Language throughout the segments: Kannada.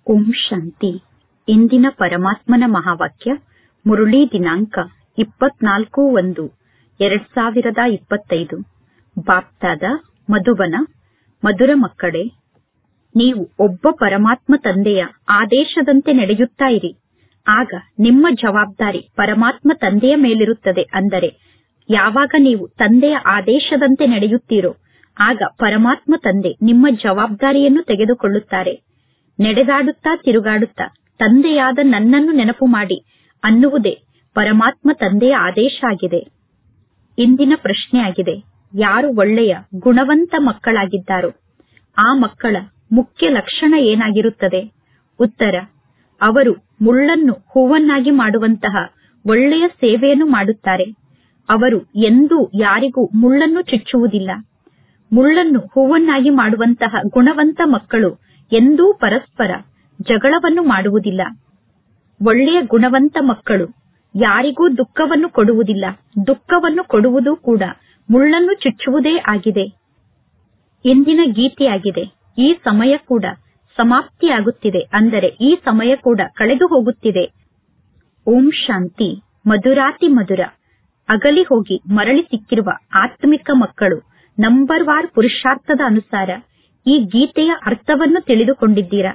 ಓಂ ಶಾಂತಿ ಇಂದಿನ ಪರಮಾತ್ಮನ ಮಹಾವಾಕ್ಯ ಮುರುಳಿ ದಿನಾಂಕ ಇಪ್ಪತ್ನಾಲ್ಕು ಒಂದು ಎರಡ್ ಸಾವಿರದ ಇಪ್ಪತ್ತೈದು ಬಾಪ್ತಾದ ಮಧುಬನ ಮಧುರ ಮಕ್ಕಳೇ ನೀವು ಒಬ್ಬ ಪರಮಾತ್ಮ ತಂದೆಯ ಆದೇಶದಂತೆ ನಡೆಯುತ್ತಾ ಇರಿ ಆಗ ನಿಮ್ಮ ಜವಾಬ್ದಾರಿ ಪರಮಾತ್ಮ ತಂದೆಯ ಮೇಲಿರುತ್ತದೆ ಅಂದರೆ ಯಾವಾಗ ನೀವು ತಂದೆಯ ಆದೇಶದಂತೆ ನಡೆಯುತ್ತೀರೋ ಆಗ ಪರಮಾತ್ಮ ತಂದೆ ನಿಮ್ಮ ಜವಾಬ್ದಾರಿಯನ್ನು ತೆಗೆದುಕೊಳ್ಳುತ್ತಾರೆ ನಡೆದಾಡುತ್ತಾ ತಿರುಗಾಡುತ್ತಾ ತಂದೆಯಾದ ನನ್ನನ್ನು ನೆನಪು ಮಾಡಿ ಅನ್ನುವುದೇ ಪರಮಾತ್ಮ ತಂದೆಯ ಆದೇಶ ಆಗಿದೆ ಇಂದಿನ ಪ್ರಶ್ನೆಯಾಗಿದೆ ಯಾರು ಒಳ್ಳೆಯ ಗುಣವಂತ ಮಕ್ಕಳಾಗಿದ್ದಾರೋ ಆ ಮಕ್ಕಳ ಮುಖ್ಯ ಲಕ್ಷಣ ಏನಾಗಿರುತ್ತದೆ ಉತ್ತರ ಅವರು ಮುಳ್ಳನ್ನು ಹೂವನ್ನಾಗಿ ಮಾಡುವಂತಹ ಒಳ್ಳೆಯ ಸೇವೆಯನ್ನು ಮಾಡುತ್ತಾರೆ ಅವರು ಎಂದೂ ಯಾರಿಗೂ ಮುಳ್ಳನ್ನು ಚುಚ್ಚುವುದಿಲ್ಲ ಮುಳ್ಳನ್ನು ಹೂವನ್ನಾಗಿ ಮಾಡುವಂತಹ ಗುಣವಂತ ಮಕ್ಕಳು ಎಂದೂ ಪರಸ್ಪರ ಜಗಳವನ್ನು ಮಾಡುವುದಿಲ್ಲ ಒಳ್ಳೆಯ ಗುಣವಂತ ಮಕ್ಕಳು ಯಾರಿಗೂ ದುಃಖವನ್ನು ಕೊಡುವುದಿಲ್ಲ ದುಃಖವನ್ನು ಕೊಡುವುದು ಕೂಡ ಮುಳ್ಳನ್ನು ಚುಚ್ಚುವುದೇ ಆಗಿದೆ ಇಂದಿನ ಗೀತೆಯಾಗಿದೆ ಈ ಸಮಯ ಕೂಡ ಸಮಾಪ್ತಿಯಾಗುತ್ತಿದೆ ಅಂದರೆ ಈ ಸಮಯ ಕೂಡ ಕಳೆದು ಹೋಗುತ್ತಿದೆ ಓಂ ಶಾಂತಿ ಮಧುರಾತಿ ಮಧುರ ಅಗಲಿ ಹೋಗಿ ಮರಳಿ ಸಿಕ್ಕಿರುವ ಆತ್ಮಿಕ ಮಕ್ಕಳು ನಂಬರ್ ವಾರ್ ಪುರುಷಾರ್ಥದ ಅನುಸಾರ ಈ ಗೀತೆಯ ಅರ್ಥವನ್ನು ತಿಳಿದುಕೊಂಡಿದ್ದೀರಾ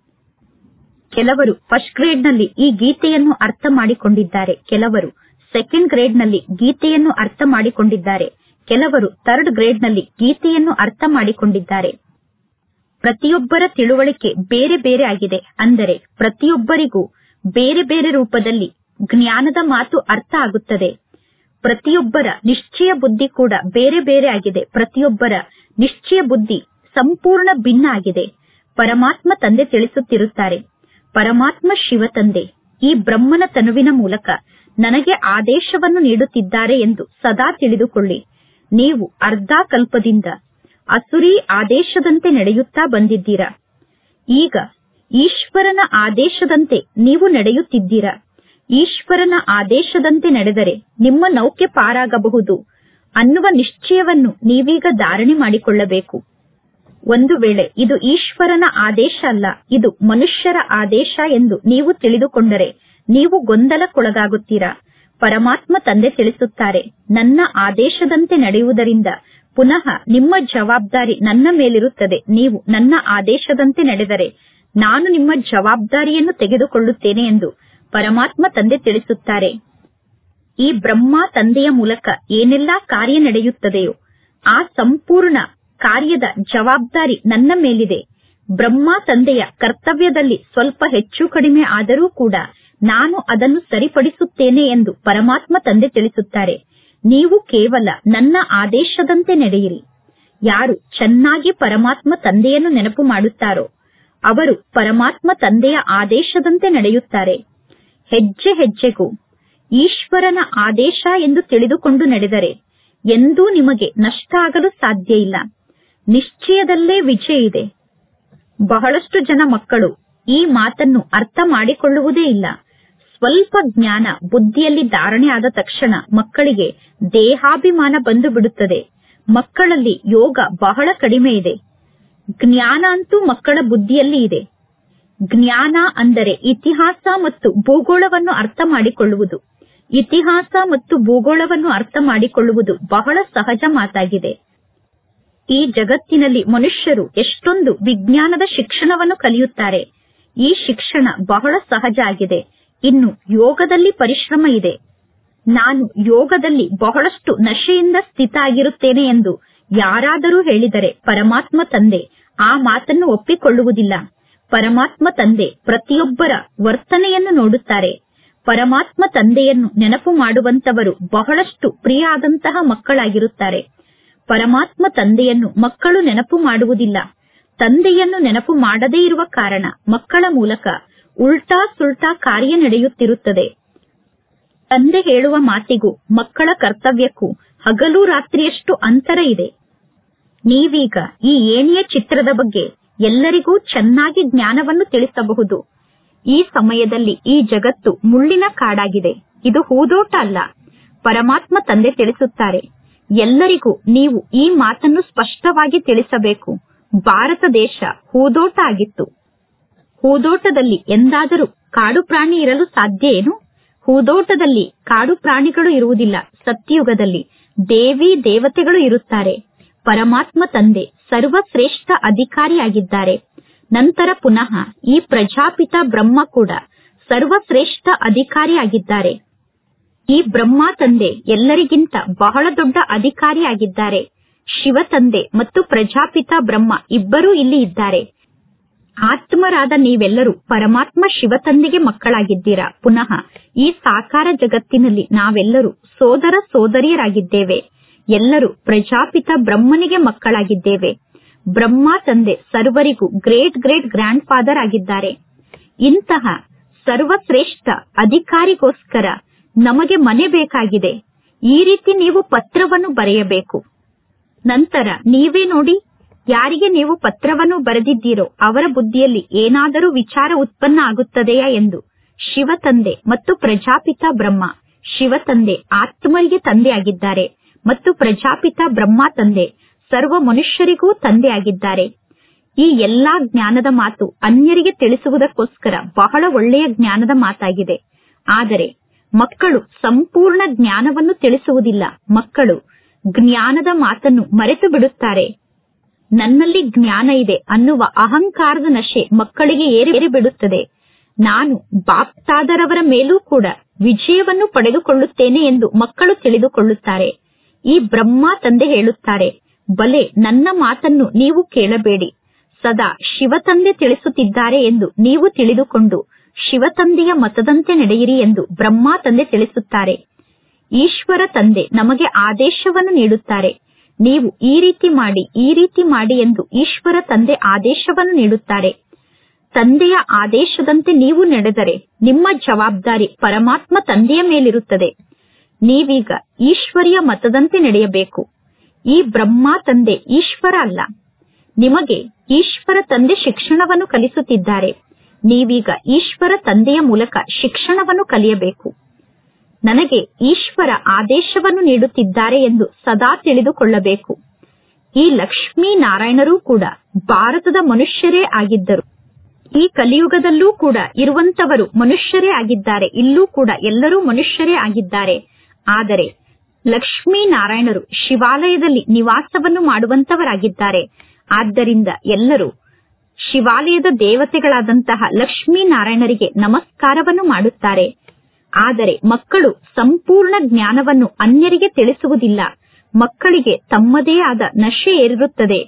ಕೆಲವರು ಫಸ್ಟ್ ಗ್ರೇಡ್ ನಲ್ಲಿ ಈ ಗೀತೆಯನ್ನು ಅರ್ಥ ಮಾಡಿಕೊಂಡಿದ್ದಾರೆ ಕೆಲವರು ಸೆಕೆಂಡ್ ಗ್ರೇಡ್ ನಲ್ಲಿ ಗೀತೆಯನ್ನು ಅರ್ಥ ಮಾಡಿಕೊಂಡಿದ್ದಾರೆ ಕೆಲವರು ಥರ್ಡ್ ಗ್ರೇಡ್ ನಲ್ಲಿ ಗೀತೆಯನ್ನು ಅರ್ಥ ಮಾಡಿಕೊಂಡಿದ್ದಾರೆ ಪ್ರತಿಯೊಬ್ಬರ ತಿಳುವಳಿಕೆ ಬೇರೆ ಬೇರೆ ಆಗಿದೆ ಅಂದರೆ ಪ್ರತಿಯೊಬ್ಬರಿಗೂ ಬೇರೆ ಬೇರೆ ರೂಪದಲ್ಲಿ ಜ್ಞಾನದ ಮಾತು ಅರ್ಥ ಆಗುತ್ತದೆ ಪ್ರತಿಯೊಬ್ಬರ ನಿಶ್ಚಯ ಬುದ್ಧಿ ಕೂಡ ಬೇರೆ ಬೇರೆ ಆಗಿದೆ ಪ್ರತಿಯೊಬ್ಬರ ನಿಶ್ಚಯ ಬುದ್ಧಿ ಸಂಪೂರ್ಣ ಭಿನ್ನ ಆಗಿದೆ ಪರಮಾತ್ಮ ತಂದೆ ತಿಳಿಸುತ್ತಿರುತ್ತಾರೆ ಪರಮಾತ್ಮ ಶಿವ ತಂದೆ ಈ ಬ್ರಹ್ಮನ ತನುವಿನ ಮೂಲಕ ನನಗೆ ಆದೇಶವನ್ನು ನೀಡುತ್ತಿದ್ದಾರೆ ಎಂದು ಸದಾ ತಿಳಿದುಕೊಳ್ಳಿ ನೀವು ಅರ್ಧ ಕಲ್ಪದಿಂದ ಅಸುರಿ ಆದೇಶದಂತೆ ನಡೆಯುತ್ತಾ ಬಂದಿದ್ದೀರಾ ಈಗ ಈಶ್ವರನ ಆದೇಶದಂತೆ ನೀವು ನಡೆಯುತ್ತಿದ್ದೀರಾ ಈಶ್ವರನ ಆದೇಶದಂತೆ ನಡೆದರೆ ನಿಮ್ಮ ನೌಕೆ ಪಾರಾಗಬಹುದು ಅನ್ನುವ ನಿಶ್ಚಯವನ್ನು ನೀವೀಗ ಧಾರಣೆ ಮಾಡಿಕೊಳ್ಳಬೇಕು ಒಂದು ವೇಳೆ ಇದು ಈಶ್ವರನ ಆದೇಶ ಅಲ್ಲ ಇದು ಮನುಷ್ಯರ ಆದೇಶ ಎಂದು ನೀವು ತಿಳಿದುಕೊಂಡರೆ ನೀವು ಗೊಂದಲಕ್ಕೊಳಗಾಗುತ್ತೀರಾ ಪರಮಾತ್ಮ ತಂದೆ ತಿಳಿಸುತ್ತಾರೆ ನನ್ನ ಆದೇಶದಂತೆ ನಡೆಯುವುದರಿಂದ ಪುನಃ ನಿಮ್ಮ ಜವಾಬ್ದಾರಿ ನನ್ನ ಮೇಲಿರುತ್ತದೆ ನೀವು ನನ್ನ ಆದೇಶದಂತೆ ನಡೆದರೆ ನಾನು ನಿಮ್ಮ ಜವಾಬ್ದಾರಿಯನ್ನು ತೆಗೆದುಕೊಳ್ಳುತ್ತೇನೆ ಎಂದು ಪರಮಾತ್ಮ ತಂದೆ ತಿಳಿಸುತ್ತಾರೆ ಈ ಬ್ರಹ್ಮ ತಂದೆಯ ಮೂಲಕ ಏನೆಲ್ಲಾ ಕಾರ್ಯ ನಡೆಯುತ್ತದೆಯೋ ಆ ಸಂಪೂರ್ಣ ಕಾರ್ಯದ ಜವಾಬ್ದಾರಿ ನನ್ನ ಮೇಲಿದೆ ಬ್ರಹ್ಮ ತಂದೆಯ ಕರ್ತವ್ಯದಲ್ಲಿ ಸ್ವಲ್ಪ ಹೆಚ್ಚು ಕಡಿಮೆ ಆದರೂ ಕೂಡ ನಾನು ಅದನ್ನು ಸರಿಪಡಿಸುತ್ತೇನೆ ಎಂದು ಪರಮಾತ್ಮ ತಂದೆ ತಿಳಿಸುತ್ತಾರೆ ನೀವು ಕೇವಲ ನನ್ನ ಆದೇಶದಂತೆ ನಡೆಯಿರಿ ಯಾರು ಚೆನ್ನಾಗಿ ಪರಮಾತ್ಮ ತಂದೆಯನ್ನು ನೆನಪು ಮಾಡುತ್ತಾರೋ ಅವರು ಪರಮಾತ್ಮ ತಂದೆಯ ಆದೇಶದಂತೆ ನಡೆಯುತ್ತಾರೆ ಹೆಜ್ಜೆ ಹೆಜ್ಜೆಗೂ ಈಶ್ವರನ ಆದೇಶ ಎಂದು ತಿಳಿದುಕೊಂಡು ನಡೆದರೆ ಎಂದೂ ನಿಮಗೆ ನಷ್ಟ ಆಗಲು ಸಾಧ್ಯ ಇಲ್ಲ ನಿಶ್ಚಯದಲ್ಲೇ ವಿಜಯ ಇದೆ ಬಹಳಷ್ಟು ಜನ ಮಕ್ಕಳು ಈ ಮಾತನ್ನು ಅರ್ಥ ಮಾಡಿಕೊಳ್ಳುವುದೇ ಇಲ್ಲ ಸ್ವಲ್ಪ ಜ್ಞಾನ ಬುದ್ಧಿಯಲ್ಲಿ ಧಾರಣೆ ಆದ ತಕ್ಷಣ ಮಕ್ಕಳಿಗೆ ದೇಹಾಭಿಮಾನ ಬಂದು ಬಿಡುತ್ತದೆ ಮಕ್ಕಳಲ್ಲಿ ಯೋಗ ಬಹಳ ಕಡಿಮೆ ಇದೆ ಜ್ಞಾನ ಅಂತೂ ಮಕ್ಕಳ ಬುದ್ಧಿಯಲ್ಲಿ ಇದೆ ಜ್ಞಾನ ಅಂದರೆ ಇತಿಹಾಸ ಮತ್ತು ಭೂಗೋಳವನ್ನು ಅರ್ಥ ಮಾಡಿಕೊಳ್ಳುವುದು ಇತಿಹಾಸ ಮತ್ತು ಭೂಗೋಳವನ್ನು ಅರ್ಥ ಮಾಡಿಕೊಳ್ಳುವುದು ಬಹಳ ಸಹಜ ಮಾತಾಗಿದೆ ಈ ಜಗತ್ತಿನಲ್ಲಿ ಮನುಷ್ಯರು ಎಷ್ಟೊಂದು ವಿಜ್ಞಾನದ ಶಿಕ್ಷಣವನ್ನು ಕಲಿಯುತ್ತಾರೆ ಈ ಶಿಕ್ಷಣ ಬಹಳ ಸಹಜ ಆಗಿದೆ ಇನ್ನು ಯೋಗದಲ್ಲಿ ಪರಿಶ್ರಮ ಇದೆ ನಾನು ಯೋಗದಲ್ಲಿ ಬಹಳಷ್ಟು ನಶೆಯಿಂದ ಸ್ಥಿತ ಆಗಿರುತ್ತೇನೆ ಎಂದು ಯಾರಾದರೂ ಹೇಳಿದರೆ ಪರಮಾತ್ಮ ತಂದೆ ಆ ಮಾತನ್ನು ಒಪ್ಪಿಕೊಳ್ಳುವುದಿಲ್ಲ ಪರಮಾತ್ಮ ತಂದೆ ಪ್ರತಿಯೊಬ್ಬರ ವರ್ತನೆಯನ್ನು ನೋಡುತ್ತಾರೆ ಪರಮಾತ್ಮ ತಂದೆಯನ್ನು ನೆನಪು ಮಾಡುವಂತವರು ಬಹಳಷ್ಟು ಪ್ರಿಯ ಆದಂತಹ ಮಕ್ಕಳಾಗಿರುತ್ತಾರೆ ಪರಮಾತ್ಮ ತಂದೆಯನ್ನು ಮಕ್ಕಳು ನೆನಪು ಮಾಡುವುದಿಲ್ಲ ತಂದೆಯನ್ನು ನೆನಪು ಮಾಡದೇ ಇರುವ ಕಾರಣ ಮಕ್ಕಳ ಮೂಲಕ ಉಲ್ಟಾ ಸುಲ್ಟಾ ಕಾರ್ಯ ನಡೆಯುತ್ತಿರುತ್ತದೆ ತಂದೆ ಹೇಳುವ ಮಾತಿಗೂ ಮಕ್ಕಳ ಕರ್ತವ್ಯಕ್ಕೂ ಹಗಲು ರಾತ್ರಿಯಷ್ಟು ಅಂತರ ಇದೆ ನೀವೀಗ ಈ ಏಣಿಯ ಚಿತ್ರದ ಬಗ್ಗೆ ಎಲ್ಲರಿಗೂ ಚೆನ್ನಾಗಿ ಜ್ಞಾನವನ್ನು ತಿಳಿಸಬಹುದು ಈ ಸಮಯದಲ್ಲಿ ಈ ಜಗತ್ತು ಮುಳ್ಳಿನ ಕಾಡಾಗಿದೆ ಇದು ಹೂದೋಟ ಅಲ್ಲ ಪರಮಾತ್ಮ ತಂದೆ ತಿಳಿಸುತ್ತಾರೆ ಎಲ್ಲರಿಗೂ ನೀವು ಈ ಮಾತನ್ನು ಸ್ಪಷ್ಟವಾಗಿ ತಿಳಿಸಬೇಕು ಭಾರತ ದೇಶ ಹೂದೋಟ ಆಗಿತ್ತು ಹೂದೋಟದಲ್ಲಿ ಎಂದಾದರೂ ಕಾಡು ಪ್ರಾಣಿ ಇರಲು ಸಾಧ್ಯ ಏನು ಹೂದೋಟದಲ್ಲಿ ಕಾಡು ಪ್ರಾಣಿಗಳು ಇರುವುದಿಲ್ಲ ಸತ್ಯಯುಗದಲ್ಲಿ ದೇವಿ ದೇವತೆಗಳು ಇರುತ್ತಾರೆ ಪರಮಾತ್ಮ ತಂದೆ ಸರ್ವಶ್ರೇಷ್ಠ ಅಧಿಕಾರಿಯಾಗಿದ್ದಾರೆ ನಂತರ ಪುನಃ ಈ ಪ್ರಜಾಪಿತ ಬ್ರಹ್ಮ ಕೂಡ ಸರ್ವಶ್ರೇಷ್ಠ ಅಧಿಕಾರಿಯಾಗಿದ್ದಾರೆ ಈ ಬ್ರಹ್ಮ ತಂದೆ ಎಲ್ಲರಿಗಿಂತ ಬಹಳ ದೊಡ್ಡ ಅಧಿಕಾರಿಯಾಗಿದ್ದಾರೆ ಶಿವ ತಂದೆ ಮತ್ತು ಪ್ರಜಾಪಿತ ಬ್ರಹ್ಮ ಇಬ್ಬರೂ ಇಲ್ಲಿ ಇದ್ದಾರೆ ಆತ್ಮರಾದ ನೀವೆಲ್ಲರೂ ಪರಮಾತ್ಮ ಶಿವ ತಂದೆಗೆ ಮಕ್ಕಳಾಗಿದ್ದೀರಾ ಪುನಃ ಈ ಸಾಕಾರ ಜಗತ್ತಿನಲ್ಲಿ ನಾವೆಲ್ಲರೂ ಸೋದರ ಸೋದರಿಯರಾಗಿದ್ದೇವೆ ಎಲ್ಲರೂ ಪ್ರಜಾಪಿತ ಬ್ರಹ್ಮನಿಗೆ ಮಕ್ಕಳಾಗಿದ್ದೇವೆ ಬ್ರಹ್ಮ ತಂದೆ ಸರ್ವರಿಗೂ ಗ್ರೇಟ್ ಗ್ರೇಟ್ ಗ್ರ್ಯಾಂಡ್ ಫಾದರ್ ಆಗಿದ್ದಾರೆ ಇಂತಹ ಸರ್ವಶ್ರೇಷ್ಠ ಅಧಿಕಾರಿಗೋಸ್ಕರ ನಮಗೆ ಮನೆ ಬೇಕಾಗಿದೆ ಈ ರೀತಿ ನೀವು ಪತ್ರವನ್ನು ಬರೆಯಬೇಕು ನಂತರ ನೀವೇ ನೋಡಿ ಯಾರಿಗೆ ನೀವು ಪತ್ರವನ್ನು ಬರೆದಿದ್ದೀರೋ ಅವರ ಬುದ್ಧಿಯಲ್ಲಿ ಏನಾದರೂ ವಿಚಾರ ಉತ್ಪನ್ನ ಆಗುತ್ತದೆಯಾ ಎಂದು ಶಿವ ತಂದೆ ಮತ್ತು ಪ್ರಜಾಪಿತ ಬ್ರಹ್ಮ ಶಿವ ತಂದೆ ಆತ್ಮರಿಗೆ ತಂದೆಯಾಗಿದ್ದಾರೆ ಮತ್ತು ಪ್ರಜಾಪಿತ ಬ್ರಹ್ಮ ತಂದೆ ಸರ್ವ ಮನುಷ್ಯರಿಗೂ ತಂದೆಯಾಗಿದ್ದಾರೆ ಈ ಎಲ್ಲಾ ಜ್ಞಾನದ ಮಾತು ಅನ್ಯರಿಗೆ ತಿಳಿಸುವುದಕ್ಕೋಸ್ಕರ ಬಹಳ ಒಳ್ಳೆಯ ಜ್ಞಾನದ ಮಾತಾಗಿದೆ ಆದರೆ ಮಕ್ಕಳು ಸಂಪೂರ್ಣ ಜ್ಞಾನವನ್ನು ತಿಳಿಸುವುದಿಲ್ಲ ಮಕ್ಕಳು ಜ್ಞಾನದ ಮಾತನ್ನು ಮರೆತು ಬಿಡುತ್ತಾರೆ ನನ್ನಲ್ಲಿ ಜ್ಞಾನ ಇದೆ ಅನ್ನುವ ಅಹಂಕಾರದ ನಶೆ ಮಕ್ಕಳಿಗೆ ಏರಿ ಬಿಡುತ್ತದೆ ನಾನು ಬಾಪ್ತಾದರವರ ಮೇಲೂ ಕೂಡ ವಿಜಯವನ್ನು ಪಡೆದುಕೊಳ್ಳುತ್ತೇನೆ ಎಂದು ಮಕ್ಕಳು ತಿಳಿದುಕೊಳ್ಳುತ್ತಾರೆ ಈ ಬ್ರಹ್ಮ ತಂದೆ ಹೇಳುತ್ತಾರೆ ಬಲೆ ನನ್ನ ಮಾತನ್ನು ನೀವು ಕೇಳಬೇಡಿ ಸದಾ ಶಿವ ತಂದೆ ತಿಳಿಸುತ್ತಿದ್ದಾರೆ ಎಂದು ನೀವು ತಿಳಿದುಕೊಂಡು ಶಿವ ತಂದೆಯ ಮತದಂತೆ ನಡೆಯಿರಿ ಎಂದು ಬ್ರಹ್ಮ ತಂದೆ ತಿಳಿಸುತ್ತಾರೆ ಈಶ್ವರ ತಂದೆ ನಮಗೆ ಆದೇಶವನ್ನು ನೀಡುತ್ತಾರೆ ನೀವು ಈ ರೀತಿ ಮಾಡಿ ಈ ರೀತಿ ಮಾಡಿ ಎಂದು ಈಶ್ವರ ತಂದೆ ಆದೇಶವನ್ನು ನೀಡುತ್ತಾರೆ ತಂದೆಯ ಆದೇಶದಂತೆ ನೀವು ನಡೆದರೆ ನಿಮ್ಮ ಜವಾಬ್ದಾರಿ ಪರಮಾತ್ಮ ತಂದೆಯ ಮೇಲಿರುತ್ತದೆ ನೀವೀಗ ಈಶ್ವರಿಯ ಮತದಂತೆ ನಡೆಯಬೇಕು ಈ ಬ್ರಹ್ಮ ತಂದೆ ಈಶ್ವರ ಅಲ್ಲ ನಿಮಗೆ ಈಶ್ವರ ತಂದೆ ಶಿಕ್ಷಣವನ್ನು ಕಲಿಸುತ್ತಿದ್ದಾರೆ ನೀವೀಗ ಈಶ್ವರ ತಂದೆಯ ಮೂಲಕ ಶಿಕ್ಷಣವನ್ನು ಕಲಿಯಬೇಕು ನನಗೆ ಈಶ್ವರ ಆದೇಶವನ್ನು ನೀಡುತ್ತಿದ್ದಾರೆ ಎಂದು ಸದಾ ತಿಳಿದುಕೊಳ್ಳಬೇಕು ಈ ಲಕ್ಷ್ಮೀ ನಾರಾಯಣರೂ ಕೂಡ ಭಾರತದ ಮನುಷ್ಯರೇ ಆಗಿದ್ದರು ಈ ಕಲಿಯುಗದಲ್ಲೂ ಕೂಡ ಇರುವಂತವರು ಮನುಷ್ಯರೇ ಆಗಿದ್ದಾರೆ ಇಲ್ಲೂ ಕೂಡ ಎಲ್ಲರೂ ಮನುಷ್ಯರೇ ಆಗಿದ್ದಾರೆ ಆದರೆ ಲಕ್ಷ್ಮೀ ನಾರಾಯಣರು ಶಿವಾಲಯದಲ್ಲಿ ನಿವಾಸವನ್ನು ಮಾಡುವಂತವರಾಗಿದ್ದಾರೆ ಆದ್ದರಿಂದ ಎಲ್ಲರೂ ಶಿವಾಲಯದ ದೇವತೆಗಳಾದಂತಹ ಲಕ್ಷ್ಮೀ ನಾರಾಯಣರಿಗೆ ನಮಸ್ಕಾರವನ್ನು ಮಾಡುತ್ತಾರೆ ಆದರೆ ಮಕ್ಕಳು ಸಂಪೂರ್ಣ ಜ್ಞಾನವನ್ನು ಅನ್ಯರಿಗೆ ತಿಳಿಸುವುದಿಲ್ಲ ಮಕ್ಕಳಿಗೆ ತಮ್ಮದೇ ಆದ ನಶೆ ಏರಿರುತ್ತದೆ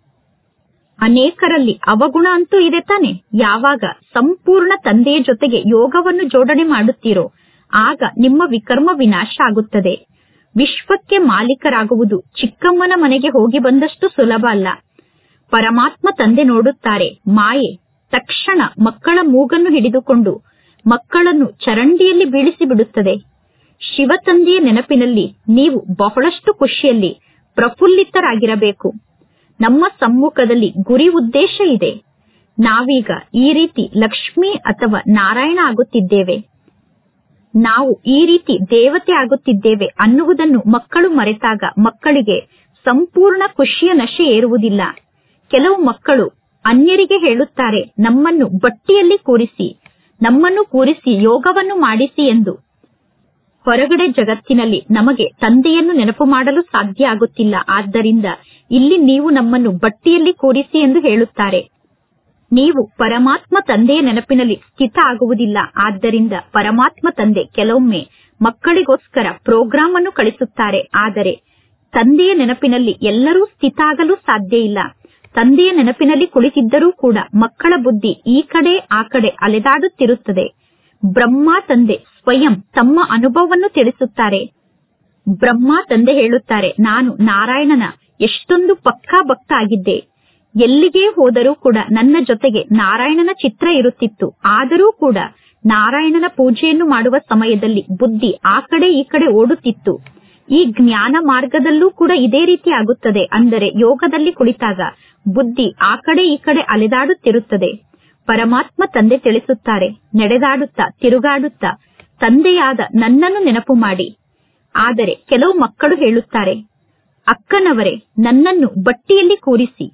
ಅನೇಕರಲ್ಲಿ ಅವಗುಣ ಅಂತೂ ಇದೆ ತಾನೆ ಯಾವಾಗ ಸಂಪೂರ್ಣ ತಂದೆಯ ಜೊತೆಗೆ ಯೋಗವನ್ನು ಜೋಡಣೆ ಮಾಡುತ್ತೀರೋ ಆಗ ನಿಮ್ಮ ವಿಕರ್ಮ ವಿನಾಶ ಆಗುತ್ತದೆ ವಿಶ್ವಕ್ಕೆ ಮಾಲೀಕರಾಗುವುದು ಚಿಕ್ಕಮ್ಮನ ಮನೆಗೆ ಹೋಗಿ ಬಂದಷ್ಟು ಸುಲಭ ಅಲ್ಲ ಪರಮಾತ್ಮ ತಂದೆ ನೋಡುತ್ತಾರೆ ಮಾಯೆ ತಕ್ಷಣ ಮಕ್ಕಳ ಮೂಗನ್ನು ಹಿಡಿದುಕೊಂಡು ಮಕ್ಕಳನ್ನು ಚರಂಡಿಯಲ್ಲಿ ಬೀಳಿಸಿ ಬಿಡುತ್ತದೆ ಶಿವ ತಂದೆಯ ನೆನಪಿನಲ್ಲಿ ನೀವು ಬಹಳಷ್ಟು ಖುಷಿಯಲ್ಲಿ ಪ್ರಫುಲ್ಲಿತರಾಗಿರಬೇಕು ನಮ್ಮ ಸಮ್ಮುಖದಲ್ಲಿ ಗುರಿ ಉದ್ದೇಶ ಇದೆ ನಾವೀಗ ಈ ರೀತಿ ಲಕ್ಷ್ಮಿ ಅಥವಾ ನಾರಾಯಣ ಆಗುತ್ತಿದ್ದೇವೆ ನಾವು ಈ ರೀತಿ ದೇವತೆ ಆಗುತ್ತಿದ್ದೇವೆ ಅನ್ನುವುದನ್ನು ಮಕ್ಕಳು ಮರೆತಾಗ ಮಕ್ಕಳಿಗೆ ಸಂಪೂರ್ಣ ಖುಷಿಯ ನಶೆ ಏರುವುದಿಲ್ಲ ಕೆಲವು ಮಕ್ಕಳು ಅನ್ಯರಿಗೆ ಹೇಳುತ್ತಾರೆ ನಮ್ಮನ್ನು ಬಟ್ಟಿಯಲ್ಲಿ ಕೂರಿಸಿ ನಮ್ಮನ್ನು ಕೂರಿಸಿ ಯೋಗವನ್ನು ಮಾಡಿಸಿ ಎಂದು ಹೊರಗಡೆ ಜಗತ್ತಿನಲ್ಲಿ ನಮಗೆ ತಂದೆಯನ್ನು ನೆನಪು ಮಾಡಲು ಸಾಧ್ಯ ಆಗುತ್ತಿಲ್ಲ ಆದ್ದರಿಂದ ಇಲ್ಲಿ ನೀವು ನಮ್ಮನ್ನು ಬಟ್ಟಿಯಲ್ಲಿ ಕೂರಿಸಿ ಎಂದು ಹೇಳುತ್ತಾರೆ ನೀವು ಪರಮಾತ್ಮ ತಂದೆಯ ನೆನಪಿನಲ್ಲಿ ಸ್ಥಿತ ಆಗುವುದಿಲ್ಲ ಆದ್ದರಿಂದ ಪರಮಾತ್ಮ ತಂದೆ ಕೆಲವೊಮ್ಮೆ ಮಕ್ಕಳಿಗೋಸ್ಕರ ಪ್ರೋಗ್ರಾಂ ಅನ್ನು ಕಳಿಸುತ್ತಾರೆ ಆದರೆ ತಂದೆಯ ನೆನಪಿನಲ್ಲಿ ಎಲ್ಲರೂ ಸ್ಥಿತ ಆಗಲು ಸಾಧ್ಯ ಇಲ್ಲ ತಂದೆಯ ನೆನಪಿನಲ್ಲಿ ಕುಳಿತಿದ್ದರೂ ಕೂಡ ಮಕ್ಕಳ ಬುದ್ಧಿ ಈ ಕಡೆ ಆ ಕಡೆ ಅಲೆದಾಡುತ್ತಿರುತ್ತದೆ ಬ್ರಹ್ಮ ತಂದೆ ಸ್ವಯಂ ತಮ್ಮ ಅನುಭವವನ್ನು ತಿಳಿಸುತ್ತಾರೆ ಬ್ರಹ್ಮ ತಂದೆ ಹೇಳುತ್ತಾರೆ ನಾನು ನಾರಾಯಣನ ಎಷ್ಟೊಂದು ಪಕ್ಕಾ ಭಕ್ತ ಆಗಿದ್ದೆ ಎಲ್ಲಿಗೆ ಹೋದರೂ ಕೂಡ ನನ್ನ ಜೊತೆಗೆ ನಾರಾಯಣನ ಚಿತ್ರ ಇರುತ್ತಿತ್ತು ಆದರೂ ಕೂಡ ನಾರಾಯಣನ ಪೂಜೆಯನ್ನು ಮಾಡುವ ಸಮಯದಲ್ಲಿ ಬುದ್ಧಿ ಆ ಕಡೆ ಈ ಕಡೆ ಓಡುತ್ತಿತ್ತು ಈ ಜ್ಞಾನ ಮಾರ್ಗದಲ್ಲೂ ಕೂಡ ಇದೇ ರೀತಿ ಆಗುತ್ತದೆ ಅಂದರೆ ಯೋಗದಲ್ಲಿ ಕುಳಿತಾಗ ಬುದ್ಧಿ ಆ ಕಡೆ ಈ ಕಡೆ ಅಲೆದಾಡುತ್ತಿರುತ್ತದೆ ಪರಮಾತ್ಮ ತಂದೆ ತಿಳಿಸುತ್ತಾರೆ ನಡೆದಾಡುತ್ತಾ ತಿರುಗಾಡುತ್ತಾ ತಂದೆಯಾದ ನನ್ನನ್ನು ನೆನಪು ಮಾಡಿ ಆದರೆ ಕೆಲವು ಮಕ್ಕಳು ಹೇಳುತ್ತಾರೆ ಅಕ್ಕನವರೇ ನನ್ನನ್ನು ಬಟ್ಟಿಯಲ್ಲಿ ಕೂರಿಸಿ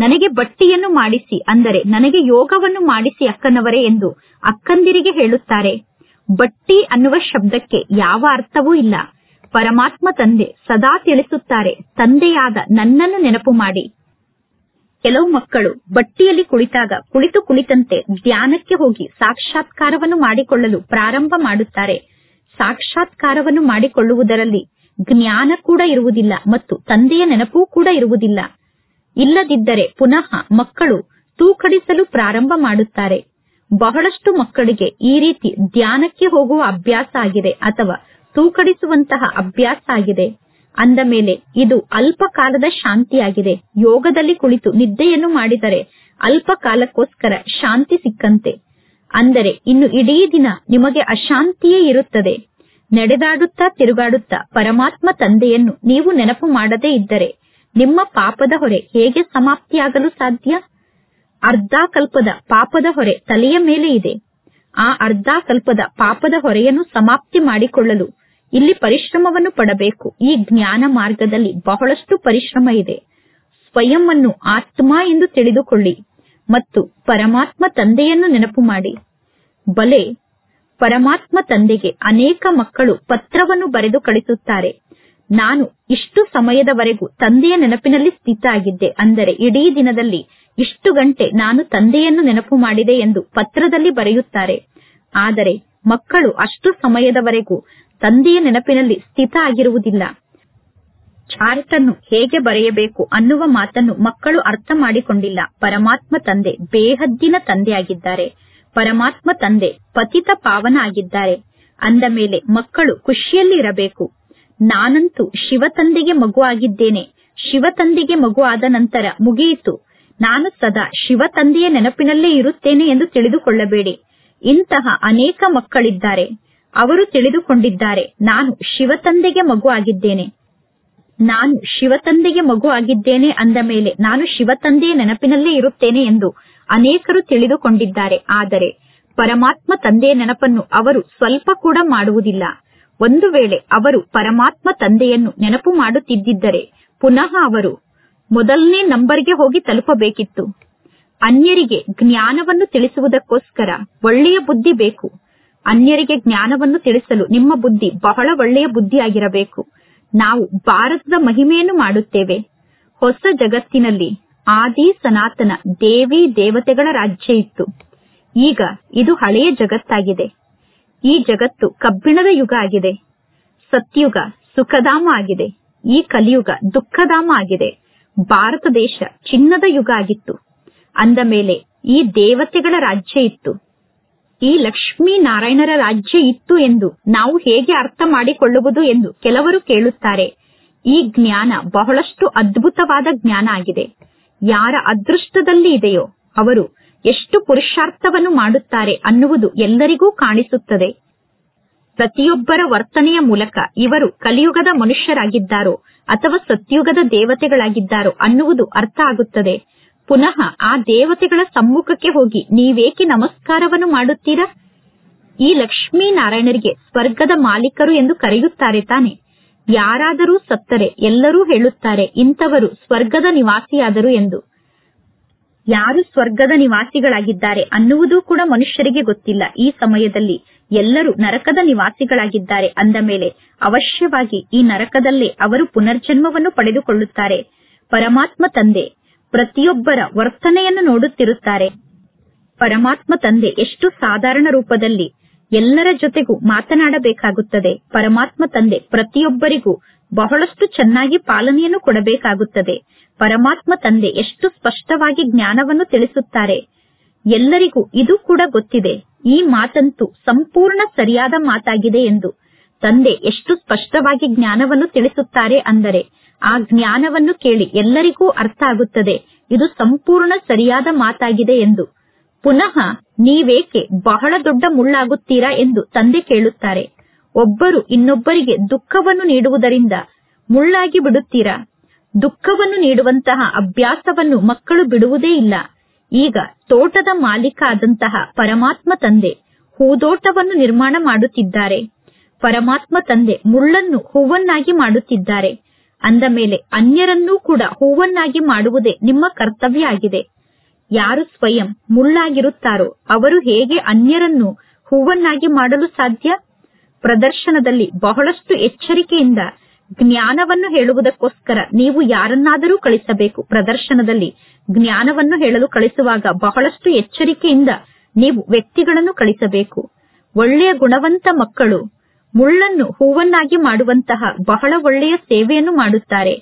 ನನಗೆ ಬಟ್ಟಿಯನ್ನು ಮಾಡಿಸಿ ಅಂದರೆ ನನಗೆ ಯೋಗವನ್ನು ಮಾಡಿಸಿ ಅಕ್ಕನವರೇ ಎಂದು ಅಕ್ಕಂದಿರಿಗೆ ಹೇಳುತ್ತಾರೆ ಬಟ್ಟಿ ಅನ್ನುವ ಶಬ್ದಕ್ಕೆ ಯಾವ ಅರ್ಥವೂ ಇಲ್ಲ ಪರಮಾತ್ಮ ತಂದೆ ಸದಾ ತಿಳಿಸುತ್ತಾರೆ ತಂದೆಯಾದ ನನ್ನನ್ನು ನೆನಪು ಮಾಡಿ ಕೆಲವು ಮಕ್ಕಳು ಬಟ್ಟಿಯಲ್ಲಿ ಕುಳಿತಾಗ ಕುಳಿತು ಕುಳಿತಂತೆ ಧ್ಯಾನಕ್ಕೆ ಹೋಗಿ ಸಾಕ್ಷಾತ್ಕಾರವನ್ನು ಮಾಡಿಕೊಳ್ಳಲು ಪ್ರಾರಂಭ ಮಾಡುತ್ತಾರೆ ಸಾಕ್ಷಾತ್ಕಾರವನ್ನು ಮಾಡಿಕೊಳ್ಳುವುದರಲ್ಲಿ ಜ್ಞಾನ ಕೂಡ ಇರುವುದಿಲ್ಲ ಮತ್ತು ತಂದೆಯ ನೆನಪೂ ಕೂಡ ಇರುವುದಿಲ್ಲ ಇಲ್ಲದಿದ್ದರೆ ಪುನಃ ಮಕ್ಕಳು ತೂಕಡಿಸಲು ಪ್ರಾರಂಭ ಮಾಡುತ್ತಾರೆ ಬಹಳಷ್ಟು ಮಕ್ಕಳಿಗೆ ಈ ರೀತಿ ಧ್ಯಾನಕ್ಕೆ ಹೋಗುವ ಅಭ್ಯಾಸ ಆಗಿದೆ ಅಥವಾ ತೂಕಡಿಸುವಂತಹ ಅಭ್ಯಾಸ ಆಗಿದೆ ಅಂದ ಮೇಲೆ ಇದು ಅಲ್ಪ ಕಾಲದ ಶಾಂತಿಯಾಗಿದೆ ಯೋಗದಲ್ಲಿ ಕುಳಿತು ನಿದ್ದೆಯನ್ನು ಮಾಡಿದರೆ ಅಲ್ಪ ಕಾಲಕ್ಕೋಸ್ಕರ ಶಾಂತಿ ಸಿಕ್ಕಂತೆ ಅಂದರೆ ಇನ್ನು ಇಡೀ ದಿನ ನಿಮಗೆ ಅಶಾಂತಿಯೇ ಇರುತ್ತದೆ ನಡೆದಾಡುತ್ತಾ ತಿರುಗಾಡುತ್ತಾ ಪರಮಾತ್ಮ ತಂದೆಯನ್ನು ನೀವು ನೆನಪು ಮಾಡದೇ ಇದ್ದರೆ ನಿಮ್ಮ ಪಾಪದ ಹೊರೆ ಹೇಗೆ ಸಮಾಪ್ತಿಯಾಗಲು ಸಾಧ್ಯ ಅರ್ಧ ಕಲ್ಪದ ಪಾಪದ ಹೊರೆ ತಲೆಯ ಮೇಲೆ ಇದೆ ಆ ಅರ್ಧ ಕಲ್ಪದ ಪಾಪದ ಹೊರೆಯನ್ನು ಸಮಾಪ್ತಿ ಮಾಡಿಕೊಳ್ಳಲು ಇಲ್ಲಿ ಪರಿಶ್ರಮವನ್ನು ಪಡಬೇಕು ಈ ಜ್ಞಾನ ಮಾರ್ಗದಲ್ಲಿ ಬಹಳಷ್ಟು ಪರಿಶ್ರಮ ಇದೆ ಸ್ವಯಂ ಅನ್ನು ಆತ್ಮ ಎಂದು ತಿಳಿದುಕೊಳ್ಳಿ ಮತ್ತು ಪರಮಾತ್ಮ ತಂದೆಯನ್ನು ನೆನಪು ಮಾಡಿ ಬಲೆ ಪರಮಾತ್ಮ ತಂದೆಗೆ ಅನೇಕ ಮಕ್ಕಳು ಪತ್ರವನ್ನು ಬರೆದು ಕಳಿಸುತ್ತಾರೆ ನಾನು ಇಷ್ಟು ಸಮಯದವರೆಗೂ ತಂದೆಯ ನೆನಪಿನಲ್ಲಿ ಸ್ಥಿತ ಆಗಿದ್ದೆ ಅಂದರೆ ಇಡೀ ದಿನದಲ್ಲಿ ಇಷ್ಟು ಗಂಟೆ ನಾನು ತಂದೆಯನ್ನು ನೆನಪು ಮಾಡಿದೆ ಎಂದು ಪತ್ರದಲ್ಲಿ ಬರೆಯುತ್ತಾರೆ ಆದರೆ ಮಕ್ಕಳು ಅಷ್ಟು ಸಮಯದವರೆಗೂ ತಂದೆಯ ನೆನಪಿನಲ್ಲಿ ಸ್ಥಿತ ಆಗಿರುವುದಿಲ್ಲ ಚಾರ್ಟ್ ಅನ್ನು ಹೇಗೆ ಬರೆಯಬೇಕು ಅನ್ನುವ ಮಾತನ್ನು ಮಕ್ಕಳು ಅರ್ಥ ಮಾಡಿಕೊಂಡಿಲ್ಲ ಪರಮಾತ್ಮ ತಂದೆ ಬೇಹದ್ದಿನ ತಂದೆಯಾಗಿದ್ದಾರೆ ಪರಮಾತ್ಮ ತಂದೆ ಪತಿತ ಪಾವನ ಆಗಿದ್ದಾರೆ ಅಂದ ಮೇಲೆ ಮಕ್ಕಳು ಖುಷಿಯಲ್ಲಿ ಇರಬೇಕು ನಾನಂತೂ ಶಿವ ತಂದೆಗೆ ಮಗು ಆಗಿದ್ದೇನೆ ಶಿವ ತಂದೆಗೆ ಮಗು ಆದ ನಂತರ ಮುಗಿಯಿತು ನಾನು ಸದಾ ಶಿವ ತಂದೆಯ ನೆನಪಿನಲ್ಲೇ ಇರುತ್ತೇನೆ ಎಂದು ತಿಳಿದುಕೊಳ್ಳಬೇಡಿ ಇಂತಹ ಅನೇಕ ಮಕ್ಕಳಿದ್ದಾರೆ ಅವರು ತಿಳಿದುಕೊಂಡಿದ್ದಾರೆ ನಾನು ಶಿವ ತಂದೆಗೆ ಮಗು ಆಗಿದ್ದೇನೆ ನಾನು ಶಿವ ತಂದೆಗೆ ಮಗು ಆಗಿದ್ದೇನೆ ಅಂದ ಮೇಲೆ ನಾನು ಶಿವ ತಂದೆಯ ನೆನಪಿನಲ್ಲೇ ಇರುತ್ತೇನೆ ಎಂದು ಅನೇಕರು ತಿಳಿದುಕೊಂಡಿದ್ದಾರೆ ಆದರೆ ಪರಮಾತ್ಮ ತಂದೆಯ ನೆನಪನ್ನು ಅವರು ಸ್ವಲ್ಪ ಕೂಡ ಮಾಡುವುದಿಲ್ಲ ಒಂದು ವೇಳೆ ಅವರು ಪರಮಾತ್ಮ ತಂದೆಯನ್ನು ನೆನಪು ಮಾಡುತ್ತಿದ್ದರೆ ಪುನಃ ಅವರು ಮೊದಲನೇ ನಂಬರ್ಗೆ ಹೋಗಿ ತಲುಪಬೇಕಿತ್ತು ಅನ್ಯರಿಗೆ ಜ್ಞಾನವನ್ನು ತಿಳಿಸುವುದಕ್ಕೋಸ್ಕರ ಒಳ್ಳೆಯ ಬುದ್ಧಿ ಬೇಕು ಅನ್ಯರಿಗೆ ಜ್ಞಾನವನ್ನು ತಿಳಿಸಲು ನಿಮ್ಮ ಬುದ್ಧಿ ಬಹಳ ಒಳ್ಳೆಯ ಬುದ್ಧಿಯಾಗಿರಬೇಕು ನಾವು ಭಾರತದ ಮಹಿಮೆಯನ್ನು ಮಾಡುತ್ತೇವೆ ಹೊಸ ಜಗತ್ತಿನಲ್ಲಿ ಆದಿ ಸನಾತನ ದೇವಿ ದೇವತೆಗಳ ರಾಜ್ಯ ಇತ್ತು ಈಗ ಇದು ಹಳೆಯ ಜಗತ್ತಾಗಿದೆ ಈ ಜಗತ್ತು ಕಬ್ಬಿಣದ ಯುಗ ಆಗಿದೆ ಸತ್ಯುಗ ಸುಖಧಾಮ ಆಗಿದೆ ಈ ಕಲಿಯುಗ ದುಃಖಧಾಮ ಆಗಿದೆ ಭಾರತ ದೇಶ ಚಿನ್ನದ ಯುಗ ಆಗಿತ್ತು ಅಂದ ಮೇಲೆ ಈ ದೇವತೆಗಳ ರಾಜ್ಯ ಇತ್ತು ಈ ಲಕ್ಷ್ಮೀ ನಾರಾಯಣರ ರಾಜ್ಯ ಇತ್ತು ಎಂದು ನಾವು ಹೇಗೆ ಅರ್ಥ ಮಾಡಿಕೊಳ್ಳುವುದು ಎಂದು ಕೆಲವರು ಕೇಳುತ್ತಾರೆ ಈ ಜ್ಞಾನ ಬಹಳಷ್ಟು ಅದ್ಭುತವಾದ ಜ್ಞಾನ ಆಗಿದೆ ಯಾರ ಅದೃಷ್ಟದಲ್ಲಿ ಇದೆಯೋ ಅವರು ಎಷ್ಟು ಪುರುಷಾರ್ಥವನ್ನು ಮಾಡುತ್ತಾರೆ ಅನ್ನುವುದು ಎಲ್ಲರಿಗೂ ಕಾಣಿಸುತ್ತದೆ ಪ್ರತಿಯೊಬ್ಬರ ವರ್ತನೆಯ ಮೂಲಕ ಇವರು ಕಲಿಯುಗದ ಮನುಷ್ಯರಾಗಿದ್ದಾರೋ ಅಥವಾ ಸತ್ಯುಗದ ದೇವತೆಗಳಾಗಿದ್ದಾರೋ ಅನ್ನುವುದು ಅರ್ಥ ಆಗುತ್ತದೆ ಪುನಃ ಆ ದೇವತೆಗಳ ಸಮ್ಮುಖಕ್ಕೆ ಹೋಗಿ ನೀವೇಕೆ ನಮಸ್ಕಾರವನ್ನು ಮಾಡುತ್ತೀರಾ ಈ ಲಕ್ಷ್ಮೀ ನಾರಾಯಣರಿಗೆ ಸ್ವರ್ಗದ ಮಾಲೀಕರು ಎಂದು ಕರೆಯುತ್ತಾರೆ ತಾನೆ ಯಾರಾದರೂ ಸತ್ತರೆ ಎಲ್ಲರೂ ಹೇಳುತ್ತಾರೆ ಇಂಥವರು ಸ್ವರ್ಗದ ನಿವಾಸಿಯಾದರು ಎಂದು ಯಾರು ಸ್ವರ್ಗದ ನಿವಾಸಿಗಳಾಗಿದ್ದಾರೆ ಅನ್ನುವುದೂ ಕೂಡ ಮನುಷ್ಯರಿಗೆ ಗೊತ್ತಿಲ್ಲ ಈ ಸಮಯದಲ್ಲಿ ಎಲ್ಲರೂ ನರಕದ ನಿವಾಸಿಗಳಾಗಿದ್ದಾರೆ ಅಂದ ಮೇಲೆ ಅವಶ್ಯವಾಗಿ ಈ ನರಕದಲ್ಲೇ ಅವರು ಪುನರ್ಜನ್ಮವನ್ನು ಪಡೆದುಕೊಳ್ಳುತ್ತಾರೆ ಪರಮಾತ್ಮ ತಂದೆ ಪ್ರತಿಯೊಬ್ಬರ ವರ್ತನೆಯನ್ನು ನೋಡುತ್ತಿರುತ್ತಾರೆ ಪರಮಾತ್ಮ ತಂದೆ ಎಷ್ಟು ಸಾಧಾರಣ ರೂಪದಲ್ಲಿ ಎಲ್ಲರ ಜೊತೆಗೂ ಮಾತನಾಡಬೇಕಾಗುತ್ತದೆ ಪರಮಾತ್ಮ ತಂದೆ ಪ್ರತಿಯೊಬ್ಬರಿಗೂ ಬಹಳಷ್ಟು ಚೆನ್ನಾಗಿ ಪಾಲನೆಯನ್ನು ಕೊಡಬೇಕಾಗುತ್ತದೆ ಪರಮಾತ್ಮ ತಂದೆ ಎಷ್ಟು ಸ್ಪಷ್ಟವಾಗಿ ಜ್ಞಾನವನ್ನು ತಿಳಿಸುತ್ತಾರೆ ಎಲ್ಲರಿಗೂ ಇದು ಕೂಡ ಗೊತ್ತಿದೆ ಈ ಮಾತಂತೂ ಸಂಪೂರ್ಣ ಸರಿಯಾದ ಮಾತಾಗಿದೆ ಎಂದು ತಂದೆ ಎಷ್ಟು ಸ್ಪಷ್ಟವಾಗಿ ಜ್ಞಾನವನ್ನು ತಿಳಿಸುತ್ತಾರೆ ಅಂದರೆ ಆ ಜ್ಞಾನವನ್ನು ಕೇಳಿ ಎಲ್ಲರಿಗೂ ಅರ್ಥ ಆಗುತ್ತದೆ ಇದು ಸಂಪೂರ್ಣ ಸರಿಯಾದ ಮಾತಾಗಿದೆ ಎಂದು ಪುನಃ ನೀವೇಕೆ ಬಹಳ ದೊಡ್ಡ ಮುಳ್ಳಾಗುತ್ತೀರಾ ಎಂದು ತಂದೆ ಕೇಳುತ್ತಾರೆ ಒಬ್ಬರು ಇನ್ನೊಬ್ಬರಿಗೆ ದುಃಖವನ್ನು ನೀಡುವುದರಿಂದ ಮುಳ್ಳಾಗಿ ಬಿಡುತ್ತೀರಾ ದುಃಖವನ್ನು ನೀಡುವಂತಹ ಅಭ್ಯಾಸವನ್ನು ಮಕ್ಕಳು ಬಿಡುವುದೇ ಇಲ್ಲ ಈಗ ತೋಟದ ಮಾಲೀಕ ಆದಂತಹ ಪರಮಾತ್ಮ ತಂದೆ ಹೂದೋಟವನ್ನು ನಿರ್ಮಾಣ ಮಾಡುತ್ತಿದ್ದಾರೆ ಪರಮಾತ್ಮ ತಂದೆ ಮುಳ್ಳನ್ನು ಹೂವನ್ನಾಗಿ ಮಾಡುತ್ತಿದ್ದಾರೆ ಅಂದ ಮೇಲೆ ಅನ್ಯರನ್ನೂ ಕೂಡ ಹೂವನ್ನಾಗಿ ಮಾಡುವುದೇ ನಿಮ್ಮ ಕರ್ತವ್ಯ ಆಗಿದೆ ಯಾರು ಸ್ವಯಂ ಮುಳ್ಳಾಗಿರುತ್ತಾರೋ ಅವರು ಹೇಗೆ ಅನ್ಯರನ್ನು ಹೂವನ್ನಾಗಿ ಮಾಡಲು ಸಾಧ್ಯ ಪ್ರದರ್ಶನದಲ್ಲಿ ಬಹಳಷ್ಟು ಎಚ್ಚರಿಕೆಯಿಂದ ಜ್ಞಾನವನ್ನು ಹೇಳುವುದಕ್ಕೋಸ್ಕರ ನೀವು ಯಾರನ್ನಾದರೂ ಕಳಿಸಬೇಕು ಪ್ರದರ್ಶನದಲ್ಲಿ ಜ್ಞಾನವನ್ನು ಹೇಳಲು ಕಳಿಸುವಾಗ ಬಹಳಷ್ಟು ಎಚ್ಚರಿಕೆಯಿಂದ ನೀವು ವ್ಯಕ್ತಿಗಳನ್ನು ಕಳಿಸಬೇಕು ಒಳ್ಳೆಯ ಗುಣವಂತ ಮಕ್ಕಳು ಮುಳ್ಳನ್ನು ಹೂವನ್ನಾಗಿ ಮಾಡುವಂತಹ ಬಹಳ ಒಳ್ಳೆಯ ಸೇವೆಯನ್ನು ಮಾಡುತ್ತಾರೆ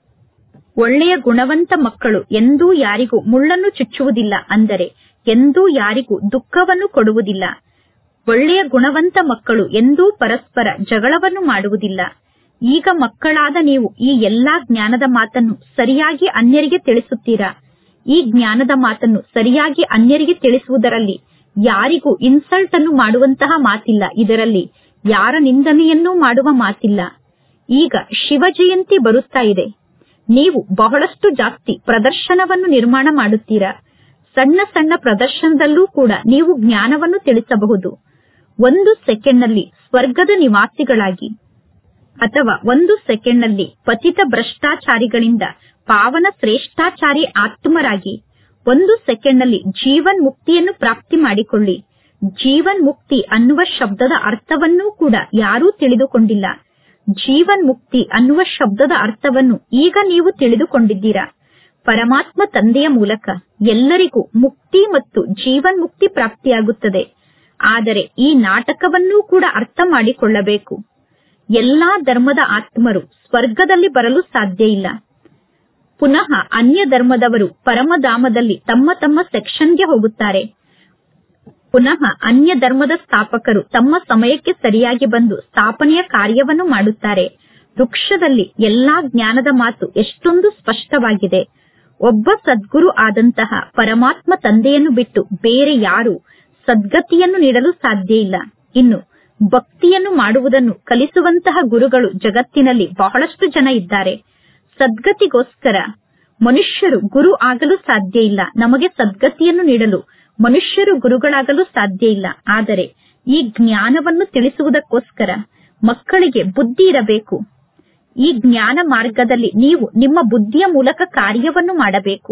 ಒಳ್ಳೆಯ ಗುಣವಂತ ಮಕ್ಕಳು ಎಂದೂ ಯಾರಿಗೂ ಮುಳ್ಳನ್ನು ಚುಚ್ಚುವುದಿಲ್ಲ ಅಂದರೆ ಎಂದೂ ಯಾರಿಗೂ ದುಃಖವನ್ನು ಕೊಡುವುದಿಲ್ಲ ಒಳ್ಳೆಯ ಗುಣವಂತ ಮಕ್ಕಳು ಎಂದೂ ಪರಸ್ಪರ ಜಗಳವನ್ನು ಮಾಡುವುದಿಲ್ಲ ಈಗ ಮಕ್ಕಳಾದ ನೀವು ಈ ಎಲ್ಲಾ ಜ್ಞಾನದ ಮಾತನ್ನು ಸರಿಯಾಗಿ ಅನ್ಯರಿಗೆ ತಿಳಿಸುತ್ತೀರಾ ಈ ಜ್ಞಾನದ ಮಾತನ್ನು ಸರಿಯಾಗಿ ಅನ್ಯರಿಗೆ ತಿಳಿಸುವುದರಲ್ಲಿ ಯಾರಿಗೂ ಇನ್ಸಲ್ಟ್ ಅನ್ನು ಮಾಡುವಂತಹ ಮಾತಿಲ್ಲ ಇದರಲ್ಲಿ ಯಾರ ನಿಂದನೆಯನ್ನೂ ಮಾಡುವ ಮಾತಿಲ್ಲ ಈಗ ಶಿವ ಜಯಂತಿ ಬರುತ್ತಾ ಇದೆ ನೀವು ಬಹಳಷ್ಟು ಜಾಸ್ತಿ ಪ್ರದರ್ಶನವನ್ನು ನಿರ್ಮಾಣ ಮಾಡುತ್ತೀರಾ ಸಣ್ಣ ಸಣ್ಣ ಪ್ರದರ್ಶನದಲ್ಲೂ ಕೂಡ ನೀವು ಜ್ಞಾನವನ್ನು ತಿಳಿಸಬಹುದು ಒಂದು ಸೆಕೆಂಡ್ನಲ್ಲಿ ಸ್ವರ್ಗದ ನಿವಾಸಿಗಳಾಗಿ ಅಥವಾ ಒಂದು ಸೆಕೆಂಡ್ನಲ್ಲಿ ಪತಿತ ಭ್ರಷ್ಟಾಚಾರಿಗಳಿಂದ ಪಾವನ ಶ್ರೇಷ್ಠಾಚಾರಿ ಆತ್ಮರಾಗಿ ಒಂದು ಸೆಕೆಂಡ್ನಲ್ಲಿ ಜೀವನ್ ಮುಕ್ತಿಯನ್ನು ಪ್ರಾಪ್ತಿ ಮಾಡಿಕೊಳ್ಳಿ ಜೀವನ್ ಮುಕ್ತಿ ಅನ್ನುವ ಶಬ್ದದ ಅರ್ಥವನ್ನೂ ಕೂಡ ಯಾರೂ ತಿಳಿದುಕೊಂಡಿಲ್ಲ ಜೀವನ್ ಮುಕ್ತಿ ಅನ್ನುವ ಶಬ್ದದ ಅರ್ಥವನ್ನು ಈಗ ನೀವು ತಿಳಿದುಕೊಂಡಿದ್ದೀರಾ ಪರಮಾತ್ಮ ತಂದೆಯ ಮೂಲಕ ಎಲ್ಲರಿಗೂ ಮುಕ್ತಿ ಮತ್ತು ಜೀವನ್ ಮುಕ್ತಿ ಪ್ರಾಪ್ತಿಯಾಗುತ್ತದೆ ಆದರೆ ಈ ನಾಟಕವನ್ನೂ ಕೂಡ ಅರ್ಥ ಮಾಡಿಕೊಳ್ಳಬೇಕು ಎಲ್ಲಾ ಧರ್ಮದ ಆತ್ಮರು ಸ್ವರ್ಗದಲ್ಲಿ ಬರಲು ಸಾಧ್ಯ ಇಲ್ಲ ಪುನಃ ಅನ್ಯ ಧರ್ಮದವರು ಪರಮಧಾಮದಲ್ಲಿ ತಮ್ಮ ತಮ್ಮ ಸೆಕ್ಷನ್ಗೆ ಹೋಗುತ್ತಾರೆ ಪುನಃ ಅನ್ಯ ಧರ್ಮದ ಸ್ಥಾಪಕರು ತಮ್ಮ ಸಮಯಕ್ಕೆ ಸರಿಯಾಗಿ ಬಂದು ಸ್ಥಾಪನೆಯ ಕಾರ್ಯವನ್ನು ಮಾಡುತ್ತಾರೆ ವೃಕ್ಷದಲ್ಲಿ ಎಲ್ಲಾ ಜ್ಞಾನದ ಮಾತು ಎಷ್ಟೊಂದು ಸ್ಪಷ್ಟವಾಗಿದೆ ಒಬ್ಬ ಸದ್ಗುರು ಆದಂತಹ ಪರಮಾತ್ಮ ತಂದೆಯನ್ನು ಬಿಟ್ಟು ಬೇರೆ ಯಾರು ಸದ್ಗತಿಯನ್ನು ನೀಡಲು ಸಾಧ್ಯ ಇಲ್ಲ ಇನ್ನು ಭಕ್ತಿಯನ್ನು ಮಾಡುವುದನ್ನು ಕಲಿಸುವಂತಹ ಗುರುಗಳು ಜಗತ್ತಿನಲ್ಲಿ ಬಹಳಷ್ಟು ಜನ ಇದ್ದಾರೆ ಸದ್ಗತಿಗೋಸ್ಕರ ಮನುಷ್ಯರು ಗುರು ಆಗಲು ಸಾಧ್ಯ ಇಲ್ಲ ನಮಗೆ ಸದ್ಗತಿಯನ್ನು ನೀಡಲು ಮನುಷ್ಯರು ಗುರುಗಳಾಗಲು ಸಾಧ್ಯ ಇಲ್ಲ ಆದರೆ ಈ ಜ್ಞಾನವನ್ನು ತಿಳಿಸುವುದಕ್ಕೋಸ್ಕರ ಮಕ್ಕಳಿಗೆ ಬುದ್ಧಿ ಇರಬೇಕು ಈ ಜ್ಞಾನ ಮಾರ್ಗದಲ್ಲಿ ನೀವು ನಿಮ್ಮ ಬುದ್ಧಿಯ ಮೂಲಕ ಕಾರ್ಯವನ್ನು ಮಾಡಬೇಕು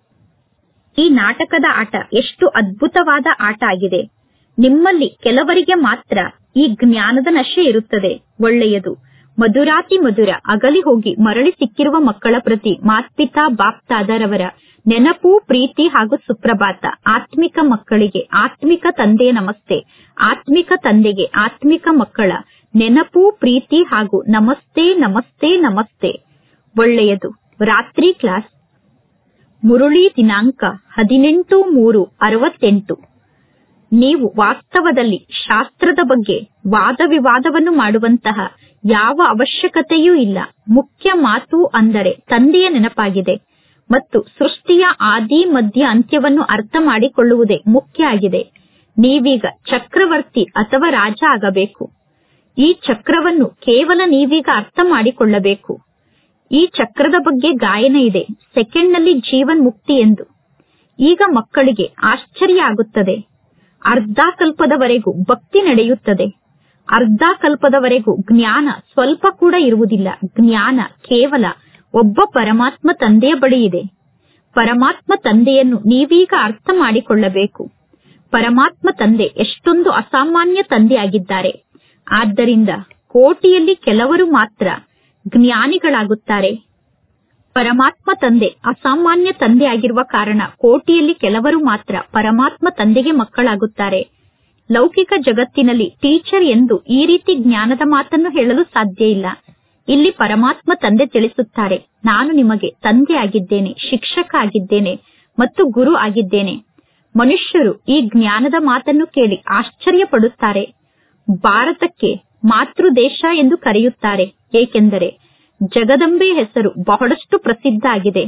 ಈ ನಾಟಕದ ಆಟ ಎಷ್ಟು ಅದ್ಭುತವಾದ ಆಟ ಆಗಿದೆ ನಿಮ್ಮಲ್ಲಿ ಕೆಲವರಿಗೆ ಮಾತ್ರ ಈ ಜ್ಞಾನದ ನಶೆ ಇರುತ್ತದೆ ಒಳ್ಳೆಯದು ಮಧುರಾತಿ ಮಧುರ ಅಗಲಿ ಹೋಗಿ ಮರಳಿ ಸಿಕ್ಕಿರುವ ಮಕ್ಕಳ ಪ್ರತಿ ಮಾತ್ಪಿತಾ ಬಾಪ್ತಾದರವರ ನೆನಪು ಪ್ರೀತಿ ಹಾಗೂ ಸುಪ್ರಭಾತ ಆತ್ಮಿಕ ಮಕ್ಕಳಿಗೆ ಆತ್ಮಿಕ ತಂದೆಯ ನಮಸ್ತೆ ಆತ್ಮಿಕ ತಂದೆಗೆ ಆತ್ಮಿಕ ಮಕ್ಕಳ ನೆನಪು ಪ್ರೀತಿ ಹಾಗೂ ನಮಸ್ತೆ ನಮಸ್ತೆ ನಮಸ್ತೆ ಒಳ್ಳೆಯದು ರಾತ್ರಿ ಕ್ಲಾಸ್ ಮುರುಳಿ ದಿನಾಂಕ ಹದಿನೆಂಟು ಮೂರು ಅರವತ್ತೆಂಟು ನೀವು ವಾಸ್ತವದಲ್ಲಿ ಶಾಸ್ತ್ರದ ಬಗ್ಗೆ ವಾದ ವಿವಾದವನ್ನು ಮಾಡುವಂತಹ ಯಾವ ಅವಶ್ಯಕತೆಯೂ ಇಲ್ಲ ಮುಖ್ಯ ಮಾತು ಅಂದರೆ ತಂದೆಯ ನೆನಪಾಗಿದೆ ಮತ್ತು ಸೃಷ್ಟಿಯ ಆದಿ ಮಧ್ಯ ಅಂತ್ಯವನ್ನು ಅರ್ಥ ಮಾಡಿಕೊಳ್ಳುವುದೇ ಮುಖ್ಯ ಆಗಿದೆ ನೀವೀಗ ಚಕ್ರವರ್ತಿ ಅಥವಾ ರಾಜ ಆಗಬೇಕು ಈ ಚಕ್ರವನ್ನು ಕೇವಲ ನೀವೀಗ ಅರ್ಥ ಮಾಡಿಕೊಳ್ಳಬೇಕು ಈ ಚಕ್ರದ ಬಗ್ಗೆ ಗಾಯನ ಇದೆ ಸೆಕೆಂಡ್ನಲ್ಲಿ ಜೀವನ್ ಮುಕ್ತಿ ಎಂದು ಈಗ ಮಕ್ಕಳಿಗೆ ಆಶ್ಚರ್ಯ ಆಗುತ್ತದೆ ಅರ್ಧ ಕಲ್ಪದವರೆಗೂ ಭಕ್ತಿ ನಡೆಯುತ್ತದೆ ಅರ್ಧ ಕಲ್ಪದವರೆಗೂ ಜ್ಞಾನ ಸ್ವಲ್ಪ ಕೂಡ ಇರುವುದಿಲ್ಲ ಜ್ಞಾನ ಕೇವಲ ಒಬ್ಬ ಪರಮಾತ್ಮ ತಂದೆಯ ಬಳಿ ಇದೆ ಪರಮಾತ್ಮ ತಂದೆಯನ್ನು ನೀವೀಗ ಅರ್ಥ ಮಾಡಿಕೊಳ್ಳಬೇಕು ಪರಮಾತ್ಮ ತಂದೆ ಎಷ್ಟೊಂದು ಅಸಾಮಾನ್ಯ ತಂದೆಯಾಗಿದ್ದಾರೆ ಆದ್ದರಿಂದ ಕೋಟಿಯಲ್ಲಿ ಕೆಲವರು ಮಾತ್ರ ಜ್ಞಾನಿಗಳಾಗುತ್ತಾರೆ ಪರಮಾತ್ಮ ತಂದೆ ಅಸಾಮಾನ್ಯ ತಂದೆ ಆಗಿರುವ ಕಾರಣ ಕೋಟಿಯಲ್ಲಿ ಕೆಲವರು ಮಾತ್ರ ಪರಮಾತ್ಮ ತಂದೆಗೆ ಮಕ್ಕಳಾಗುತ್ತಾರೆ ಲೌಕಿಕ ಜಗತ್ತಿನಲ್ಲಿ ಟೀಚರ್ ಎಂದು ಈ ರೀತಿ ಜ್ಞಾನದ ಮಾತನ್ನು ಹೇಳಲು ಸಾಧ್ಯ ಇಲ್ಲ ಇಲ್ಲಿ ಪರಮಾತ್ಮ ತಂದೆ ತಿಳಿಸುತ್ತಾರೆ ನಾನು ನಿಮಗೆ ತಂದೆ ಆಗಿದ್ದೇನೆ ಶಿಕ್ಷಕ ಆಗಿದ್ದೇನೆ ಮತ್ತು ಗುರು ಆಗಿದ್ದೇನೆ ಮನುಷ್ಯರು ಈ ಜ್ಞಾನದ ಮಾತನ್ನು ಕೇಳಿ ಆಶ್ಚರ್ಯ ಪಡುತ್ತಾರೆ ಭಾರತಕ್ಕೆ ಮಾತೃ ದೇಶ ಎಂದು ಕರೆಯುತ್ತಾರೆ ಏಕೆಂದರೆ ಜಗದಂಬೆಯ ಹೆಸರು ಬಹಳಷ್ಟು ಪ್ರಸಿದ್ಧ ಆಗಿದೆ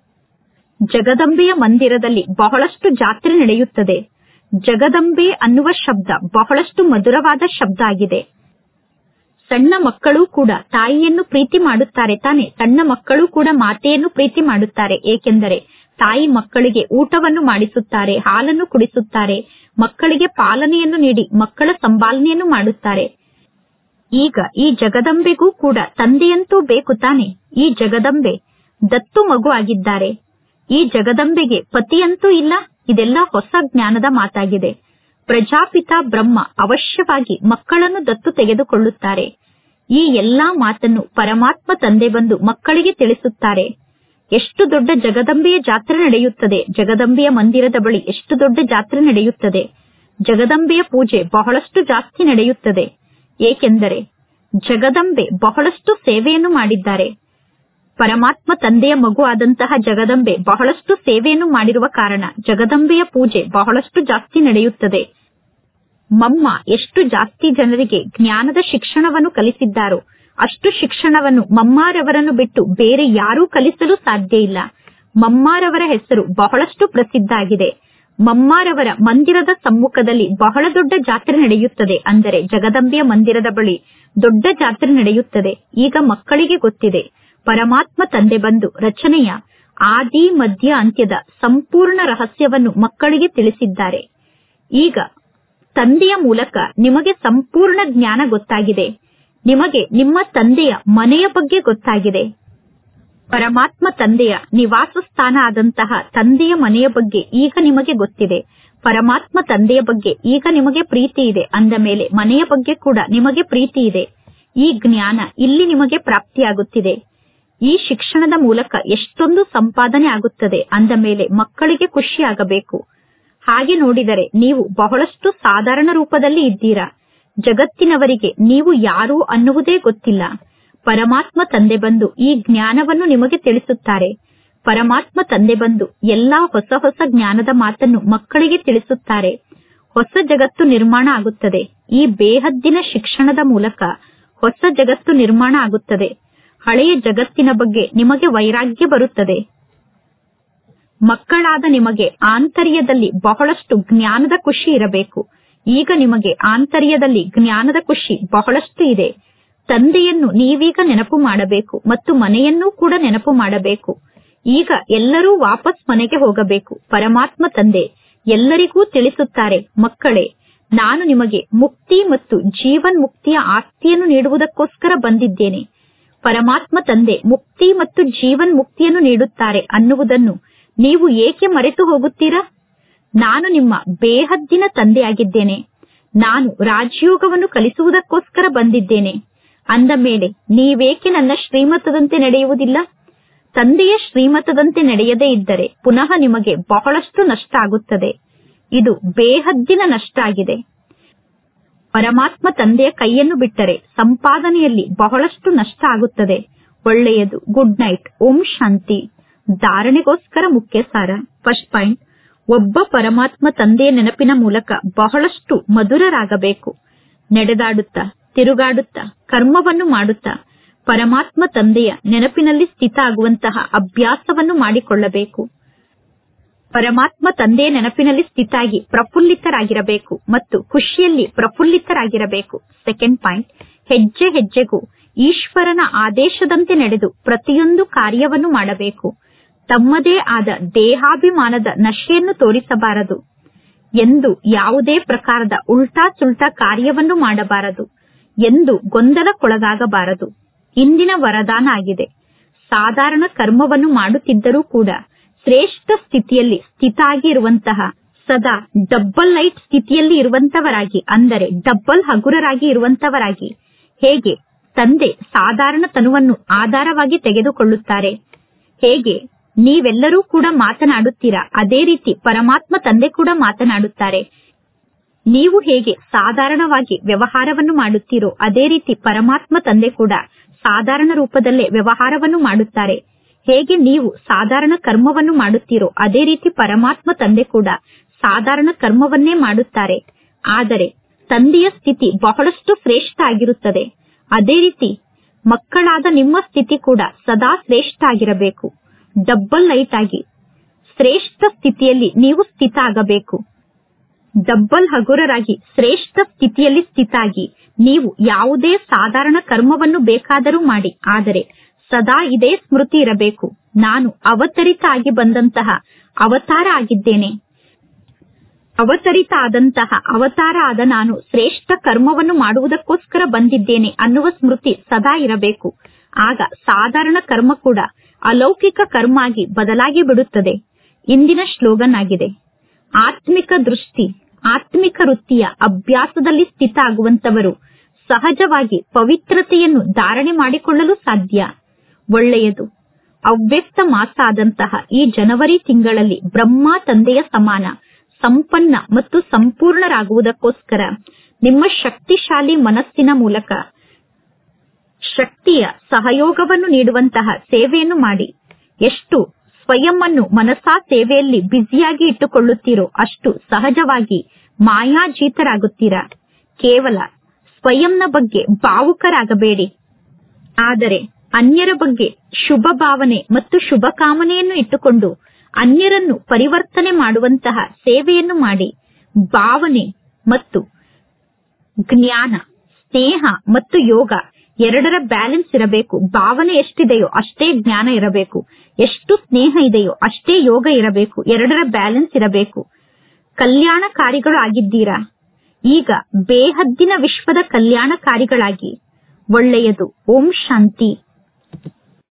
ಜಗದಂಬೆಯ ಮಂದಿರದಲ್ಲಿ ಬಹಳಷ್ಟು ಜಾತ್ರೆ ನಡೆಯುತ್ತದೆ ಜಗದಂಬೆ ಅನ್ನುವ ಶಬ್ದ ಬಹಳಷ್ಟು ಮಧುರವಾದ ಶಬ್ದ ಆಗಿದೆ ಸಣ್ಣ ಮಕ್ಕಳು ಕೂಡ ತಾಯಿಯನ್ನು ಪ್ರೀತಿ ಮಾಡುತ್ತಾರೆ ತಾನೆ ಸಣ್ಣ ಮಕ್ಕಳು ಕೂಡ ಮಾತೆಯನ್ನು ಪ್ರೀತಿ ಮಾಡುತ್ತಾರೆ ಏಕೆಂದರೆ ತಾಯಿ ಮಕ್ಕಳಿಗೆ ಊಟವನ್ನು ಮಾಡಿಸುತ್ತಾರೆ ಹಾಲನ್ನು ಕುಡಿಸುತ್ತಾರೆ ಮಕ್ಕಳಿಗೆ ಪಾಲನೆಯನ್ನು ನೀಡಿ ಮಕ್ಕಳ ಸಂಪಾಲನೆಯನ್ನು ಮಾಡುತ್ತಾರೆ ಈಗ ಈ ಜಗದಂಬೆಗೂ ಕೂಡ ತಂದೆಯಂತೂ ಬೇಕು ತಾನೆ ಈ ಜಗದಂಬೆ ದತ್ತು ಮಗು ಆಗಿದ್ದಾರೆ ಈ ಜಗದಂಬೆಗೆ ಪತಿಯಂತೂ ಇಲ್ಲ ಇದೆಲ್ಲ ಹೊಸ ಜ್ಞಾನದ ಮಾತಾಗಿದೆ ಪ್ರಜಾಪಿತ ಬ್ರಹ್ಮ ಅವಶ್ಯವಾಗಿ ಮಕ್ಕಳನ್ನು ದತ್ತು ತೆಗೆದುಕೊಳ್ಳುತ್ತಾರೆ ಈ ಎಲ್ಲಾ ಮಾತನ್ನು ಪರಮಾತ್ಮ ತಂದೆ ಬಂದು ಮಕ್ಕಳಿಗೆ ತಿಳಿಸುತ್ತಾರೆ ಎಷ್ಟು ದೊಡ್ಡ ಜಗದಂಬೆಯ ಜಾತ್ರೆ ನಡೆಯುತ್ತದೆ ಜಗದಂಬೆಯ ಮಂದಿರದ ಬಳಿ ಎಷ್ಟು ದೊಡ್ಡ ಜಾತ್ರೆ ನಡೆಯುತ್ತದೆ ಜಗದಂಬೆಯ ಪೂಜೆ ಬಹಳಷ್ಟು ಜಾಸ್ತಿ ನಡೆಯುತ್ತದೆ ಏಕೆಂದರೆ ಜಗದಂಬೆ ಬಹಳಷ್ಟು ಸೇವೆಯನ್ನು ಮಾಡಿದ್ದಾರೆ ಪರಮಾತ್ಮ ತಂದೆಯ ಮಗು ಆದಂತಹ ಜಗದಂಬೆ ಬಹಳಷ್ಟು ಸೇವೆಯನ್ನು ಮಾಡಿರುವ ಕಾರಣ ಜಗದಂಬೆಯ ಪೂಜೆ ಬಹಳಷ್ಟು ಜಾಸ್ತಿ ನಡೆಯುತ್ತದೆ ಮಮ್ಮ ಎಷ್ಟು ಜಾಸ್ತಿ ಜನರಿಗೆ ಜ್ಞಾನದ ಶಿಕ್ಷಣವನ್ನು ಕಲಿಸಿದ್ದಾರೋ ಅಷ್ಟು ಶಿಕ್ಷಣವನ್ನು ಮಮ್ಮಾರವರನ್ನು ಬಿಟ್ಟು ಬೇರೆ ಯಾರೂ ಕಲಿಸಲು ಸಾಧ್ಯ ಇಲ್ಲ ಮಮ್ಮಾರವರ ಹೆಸರು ಬಹಳಷ್ಟು ಪ್ರಸಿದ್ಧ ಆಗಿದೆ ಮಮ್ಮಾರವರ ಮಂದಿರದ ಸಮ್ಮುಖದಲ್ಲಿ ಬಹಳ ದೊಡ್ಡ ಜಾತ್ರೆ ನಡೆಯುತ್ತದೆ ಅಂದರೆ ಜಗದಂಬೆಯ ಮಂದಿರದ ಬಳಿ ದೊಡ್ಡ ಜಾತ್ರೆ ನಡೆಯುತ್ತದೆ ಈಗ ಮಕ್ಕಳಿಗೆ ಗೊತ್ತಿದೆ ಪರಮಾತ್ಮ ತಂದೆ ಬಂದು ರಚನೆಯ ಆದಿ ಮಧ್ಯ ಅಂತ್ಯದ ಸಂಪೂರ್ಣ ರಹಸ್ಯವನ್ನು ಮಕ್ಕಳಿಗೆ ತಿಳಿಸಿದ್ದಾರೆ ಈಗ ತಂದೆಯ ಮೂಲಕ ನಿಮಗೆ ಸಂಪೂರ್ಣ ಜ್ಞಾನ ಗೊತ್ತಾಗಿದೆ ನಿಮಗೆ ನಿಮ್ಮ ತಂದೆಯ ಮನೆಯ ಬಗ್ಗೆ ಗೊತ್ತಾಗಿದೆ ಪರಮಾತ್ಮ ತಂದೆಯ ನಿವಾಸ ಸ್ಥಾನ ಆದಂತಹ ತಂದೆಯ ಮನೆಯ ಬಗ್ಗೆ ಈಗ ನಿಮಗೆ ಗೊತ್ತಿದೆ ಪರಮಾತ್ಮ ತಂದೆಯ ಬಗ್ಗೆ ಈಗ ನಿಮಗೆ ಪ್ರೀತಿ ಇದೆ ಅಂದ ಮೇಲೆ ಮನೆಯ ಬಗ್ಗೆ ಕೂಡ ನಿಮಗೆ ಪ್ರೀತಿ ಇದೆ ಈ ಜ್ಞಾನ ಇಲ್ಲಿ ನಿಮಗೆ ಪ್ರಾಪ್ತಿಯಾಗುತ್ತಿದೆ ಈ ಶಿಕ್ಷಣದ ಮೂಲಕ ಎಷ್ಟೊಂದು ಸಂಪಾದನೆ ಆಗುತ್ತದೆ ಅಂದ ಮೇಲೆ ಮಕ್ಕಳಿಗೆ ಖುಷಿಯಾಗಬೇಕು ಹಾಗೆ ನೋಡಿದರೆ ನೀವು ಬಹಳಷ್ಟು ಸಾಧಾರಣ ರೂಪದಲ್ಲಿ ಇದ್ದೀರಾ ಜಗತ್ತಿನವರಿಗೆ ನೀವು ಯಾರು ಅನ್ನುವುದೇ ಗೊತ್ತಿಲ್ಲ ಪರಮಾತ್ಮ ತಂದೆ ಬಂದು ಈ ಜ್ಞಾನವನ್ನು ನಿಮಗೆ ತಿಳಿಸುತ್ತಾರೆ ಪರಮಾತ್ಮ ತಂದೆ ಬಂದು ಎಲ್ಲಾ ಹೊಸ ಹೊಸ ಜ್ಞಾನದ ಮಾತನ್ನು ಮಕ್ಕಳಿಗೆ ತಿಳಿಸುತ್ತಾರೆ ಹೊಸ ಜಗತ್ತು ನಿರ್ಮಾಣ ಆಗುತ್ತದೆ ಈ ಬೇಹದ್ದಿನ ಶಿಕ್ಷಣದ ಮೂಲಕ ಹೊಸ ಜಗತ್ತು ನಿರ್ಮಾಣ ಆಗುತ್ತದೆ ಹಳೆಯ ಜಗತ್ತಿನ ಬಗ್ಗೆ ನಿಮಗೆ ವೈರಾಗ್ಯ ಬರುತ್ತದೆ ಮಕ್ಕಳಾದ ನಿಮಗೆ ಆಂತರ್ಯದಲ್ಲಿ ಬಹಳಷ್ಟು ಜ್ಞಾನದ ಖುಷಿ ಇರಬೇಕು ಈಗ ನಿಮಗೆ ಆಂತರ್ಯದಲ್ಲಿ ಜ್ಞಾನದ ಖುಷಿ ಬಹಳಷ್ಟು ಇದೆ ತಂದೆಯನ್ನು ನೀವೀಗ ನೆನಪು ಮಾಡಬೇಕು ಮತ್ತು ಮನೆಯನ್ನೂ ಕೂಡ ನೆನಪು ಮಾಡಬೇಕು ಈಗ ಎಲ್ಲರೂ ವಾಪಸ್ ಮನೆಗೆ ಹೋಗಬೇಕು ಪರಮಾತ್ಮ ತಂದೆ ಎಲ್ಲರಿಗೂ ತಿಳಿಸುತ್ತಾರೆ ಮಕ್ಕಳೇ ನಾನು ನಿಮಗೆ ಮುಕ್ತಿ ಮತ್ತು ಜೀವನ್ ಮುಕ್ತಿಯ ಆಸ್ತಿಯನ್ನು ನೀಡುವುದಕ್ಕೋಸ್ಕರ ಬಂದಿದ್ದೇನೆ ಪರಮಾತ್ಮ ತಂದೆ ಮುಕ್ತಿ ಮತ್ತು ಜೀವನ್ ಮುಕ್ತಿಯನ್ನು ನೀಡುತ್ತಾರೆ ಅನ್ನುವುದನ್ನು ನೀವು ಏಕೆ ಮರೆತು ಹೋಗುತ್ತೀರಾ ನಾನು ನಿಮ್ಮ ಬೇಹದ್ದಿನ ತಂದೆಯಾಗಿದ್ದೇನೆ ನಾನು ರಾಜಯೋಗವನ್ನು ಕಲಿಸುವುದಕ್ಕೋಸ್ಕರ ಬಂದಿದ್ದೇನೆ ಅಂದ ಮೇಲೆ ನೀವೇಕೆ ನನ್ನ ಶ್ರೀಮತದಂತೆ ನಡೆಯುವುದಿಲ್ಲ ತಂದೆಯ ಶ್ರೀಮತದಂತೆ ನಡೆಯದೇ ಇದ್ದರೆ ಪುನಃ ನಿಮಗೆ ಬಹಳಷ್ಟು ನಷ್ಟ ಆಗುತ್ತದೆ ಇದು ಬೇಹದ್ದಿನ ನಷ್ಟ ಆಗಿದೆ ಪರಮಾತ್ಮ ತಂದೆಯ ಕೈಯನ್ನು ಬಿಟ್ಟರೆ ಸಂಪಾದನೆಯಲ್ಲಿ ಬಹಳಷ್ಟು ನಷ್ಟ ಆಗುತ್ತದೆ ಒಳ್ಳೆಯದು ಗುಡ್ ನೈಟ್ ಓಂ ಶಾಂತಿ ಧಾರಣೆಗೋಸ್ಕರ ಮುಖ್ಯ ಸಾರ ಫಸ್ಟ್ ಪಾಯಿಂಟ್ ಒಬ್ಬ ಪರಮಾತ್ಮ ತಂದೆಯ ನೆನಪಿನ ಮೂಲಕ ಬಹಳಷ್ಟು ಮಧುರರಾಗಬೇಕು ನಡೆದಾಡುತ್ತಾ ತಿರುಗಾಡುತ್ತಾ ಕರ್ಮವನ್ನು ಮಾಡುತ್ತಾ ಪರಮಾತ್ಮ ತಂದೆಯ ನೆನಪಿನಲ್ಲಿ ಸ್ಥಿತ ಆಗುವಂತಹ ಅಭ್ಯಾಸವನ್ನು ಮಾಡಿಕೊಳ್ಳಬೇಕು ಪರಮಾತ್ಮ ತಂದೆಯ ನೆನಪಿನಲ್ಲಿ ಸ್ಥಿತಾಗಿ ಪ್ರಫುಲ್ಲಿತರಾಗಿರಬೇಕು ಮತ್ತು ಖುಷಿಯಲ್ಲಿ ಪ್ರಫುಲ್ಲಿತರಾಗಿರಬೇಕು ಸೆಕೆಂಡ್ ಪಾಯಿಂಟ್ ಹೆಜ್ಜೆ ಹೆಜ್ಜೆಗೂ ಈಶ್ವರನ ಆದೇಶದಂತೆ ನಡೆದು ಪ್ರತಿಯೊಂದು ಕಾರ್ಯವನ್ನು ಮಾಡಬೇಕು ತಮ್ಮದೇ ಆದ ದೇಹಾಭಿಮಾನದ ನಶೆಯನ್ನು ತೋರಿಸಬಾರದು ಎಂದು ಯಾವುದೇ ಪ್ರಕಾರದ ಉಲ್ಟಾ ಸುಲ್ಟಾ ಕಾರ್ಯವನ್ನು ಮಾಡಬಾರದು ಎಂದು ಗೊಂದಲಕ್ಕೊಳಗಾಗಬಾರದು ಇಂದಿನ ವರದಾನ ಆಗಿದೆ ಸಾಧಾರಣ ಕರ್ಮವನ್ನು ಮಾಡುತ್ತಿದ್ದರೂ ಕೂಡ ಶ್ರೇಷ್ಠ ಸ್ಥಿತಿಯಲ್ಲಿ ಸ್ಥಿತಾಗಿ ಇರುವಂತಹ ಸದಾ ಡಬ್ಬಲ್ ಲೈಟ್ ಸ್ಥಿತಿಯಲ್ಲಿ ಇರುವಂತವರಾಗಿ ಅಂದರೆ ಡಬ್ಬಲ್ ಹಗುರರಾಗಿ ಇರುವಂತವರಾಗಿ ಹೇಗೆ ತಂದೆ ಸಾಧಾರಣ ತನುವನ್ನು ಆಧಾರವಾಗಿ ತೆಗೆದುಕೊಳ್ಳುತ್ತಾರೆ ಹೇಗೆ ನೀವೆಲ್ಲರೂ ಕೂಡ ಮಾತನಾಡುತ್ತೀರಾ ಅದೇ ರೀತಿ ಪರಮಾತ್ಮ ತಂದೆ ಕೂಡ ಮಾತನಾಡುತ್ತಾರೆ ನೀವು ಹೇಗೆ ಸಾಧಾರಣವಾಗಿ ವ್ಯವಹಾರವನ್ನು ಮಾಡುತ್ತೀರೋ ಅದೇ ರೀತಿ ಪರಮಾತ್ಮ ತಂದೆ ಕೂಡ ಸಾಧಾರಣ ರೂಪದಲ್ಲೇ ವ್ಯವಹಾರವನ್ನು ಮಾಡುತ್ತಾರೆ ಹೇಗೆ ನೀವು ಸಾಧಾರಣ ಕರ್ಮವನ್ನು ಮಾಡುತ್ತೀರೋ ಅದೇ ರೀತಿ ಪರಮಾತ್ಮ ತಂದೆ ಕೂಡ ಸಾಧಾರಣ ಕರ್ಮವನ್ನೇ ಮಾಡುತ್ತಾರೆ ಆದರೆ ತಂದೆಯ ಸ್ಥಿತಿ ಬಹಳಷ್ಟು ಶ್ರೇಷ್ಠ ಆಗಿರುತ್ತದೆ ಅದೇ ರೀತಿ ಮಕ್ಕಳಾದ ನಿಮ್ಮ ಸ್ಥಿತಿ ಕೂಡ ಸದಾ ಶ್ರೇಷ್ಠ ಆಗಿರಬೇಕು ಡಬ್ಬಲ್ ಲೈಟ್ ಆಗಿ ಶ್ರೇಷ್ಠ ಸ್ಥಿತಿಯಲ್ಲಿ ನೀವು ಸ್ಥಿತ ಆಗಬೇಕು ಡಬ್ಬಲ್ ಹಗುರರಾಗಿ ಶ್ರೇಷ್ಠ ಸ್ಥಿತಿಯಲ್ಲಿ ಸ್ಥಿತಾಗಿ ನೀವು ಯಾವುದೇ ಸಾಧಾರಣ ಕರ್ಮವನ್ನು ಬೇಕಾದರೂ ಮಾಡಿ ಆದರೆ ಸದಾ ಇದೇ ಸ್ಮೃತಿ ಇರಬೇಕು ನಾನು ಅವತರಿತ ಆಗಿ ಬಂದಂತಹ ಅವತಾರ ಆಗಿದ್ದೇನೆ ಅವತರಿತ ಆದಂತಹ ಅವತಾರ ಆದ ನಾನು ಶ್ರೇಷ್ಠ ಕರ್ಮವನ್ನು ಮಾಡುವುದಕ್ಕೋಸ್ಕರ ಬಂದಿದ್ದೇನೆ ಅನ್ನುವ ಸ್ಮೃತಿ ಸದಾ ಇರಬೇಕು ಆಗ ಸಾಧಾರಣ ಕರ್ಮ ಕೂಡ ಅಲೌಕಿಕ ಕರ್ಮ ಆಗಿ ಬದಲಾಗಿ ಬಿಡುತ್ತದೆ ಇಂದಿನ ಶ್ಲೋಗನ್ ಆಗಿದೆ ಆತ್ಮಿಕ ದೃಷ್ಟಿ ಆತ್ಮಿಕ ವೃತ್ತಿಯ ಅಭ್ಯಾಸದಲ್ಲಿ ಸ್ಥಿತ ಆಗುವಂತವರು ಸಹಜವಾಗಿ ಪವಿತ್ರತೆಯನ್ನು ಧಾರಣೆ ಮಾಡಿಕೊಳ್ಳಲು ಸಾಧ್ಯ ಒಳ್ಳೆಯದು ಅವ್ಯಕ್ತ ಮಾಸ ಆದಂತಹ ಈ ಜನವರಿ ತಿಂಗಳಲ್ಲಿ ಬ್ರಹ್ಮ ತಂದೆಯ ಸಮಾನ ಸಂಪನ್ನ ಮತ್ತು ಸಂಪೂರ್ಣರಾಗುವುದಕ್ಕೋಸ್ಕರ ನಿಮ್ಮ ಶಕ್ತಿಶಾಲಿ ಮನಸ್ಸಿನ ಮೂಲಕ ಶಕ್ತಿಯ ಸಹಯೋಗವನ್ನು ನೀಡುವಂತಹ ಸೇವೆಯನ್ನು ಮಾಡಿ ಎಷ್ಟು ಸ್ವಯಂ ಅನ್ನು ಮನಸಾ ಸೇವೆಯಲ್ಲಿ ಬ್ಯುಸಿಯಾಗಿ ಇಟ್ಟುಕೊಳ್ಳುತ್ತೀರೋ ಅಷ್ಟು ಸಹಜವಾಗಿ ಮಾಯಾಜೀತರಾಗುತ್ತೀರಾ ಕೇವಲ ಸ್ವಯಂನ ಬಗ್ಗೆ ಭಾವುಕರಾಗಬೇಡಿ ಆದರೆ ಅನ್ಯರ ಬಗ್ಗೆ ಶುಭ ಭಾವನೆ ಮತ್ತು ಶುಭ ಕಾಮನೆಯನ್ನು ಇಟ್ಟುಕೊಂಡು ಅನ್ಯರನ್ನು ಪರಿವರ್ತನೆ ಮಾಡುವಂತಹ ಸೇವೆಯನ್ನು ಮಾಡಿ ಭಾವನೆ ಮತ್ತು ಜ್ಞಾನ ಸ್ನೇಹ ಮತ್ತು ಯೋಗ ಎರಡರ ಬ್ಯಾಲೆನ್ಸ್ ಇರಬೇಕು ಭಾವನೆ ಎಷ್ಟಿದೆಯೋ ಅಷ್ಟೇ ಜ್ಞಾನ ಇರಬೇಕು ಎಷ್ಟು ಸ್ನೇಹ ಇದೆಯೋ ಅಷ್ಟೇ ಯೋಗ ಇರಬೇಕು ಎರಡರ ಬ್ಯಾಲೆನ್ಸ್ ಇರಬೇಕು ಕಲ್ಯಾಣಕಾರಿಗಳು ಆಗಿದ್ದೀರಾ ಈಗ ಬೇಹದ್ದಿನ ವಿಶ್ವದ ಕಲ್ಯಾಣಕಾರಿಗಳಾಗಿ ಒಳ್ಳೆಯದು ಓಂ ಶಾಂತಿ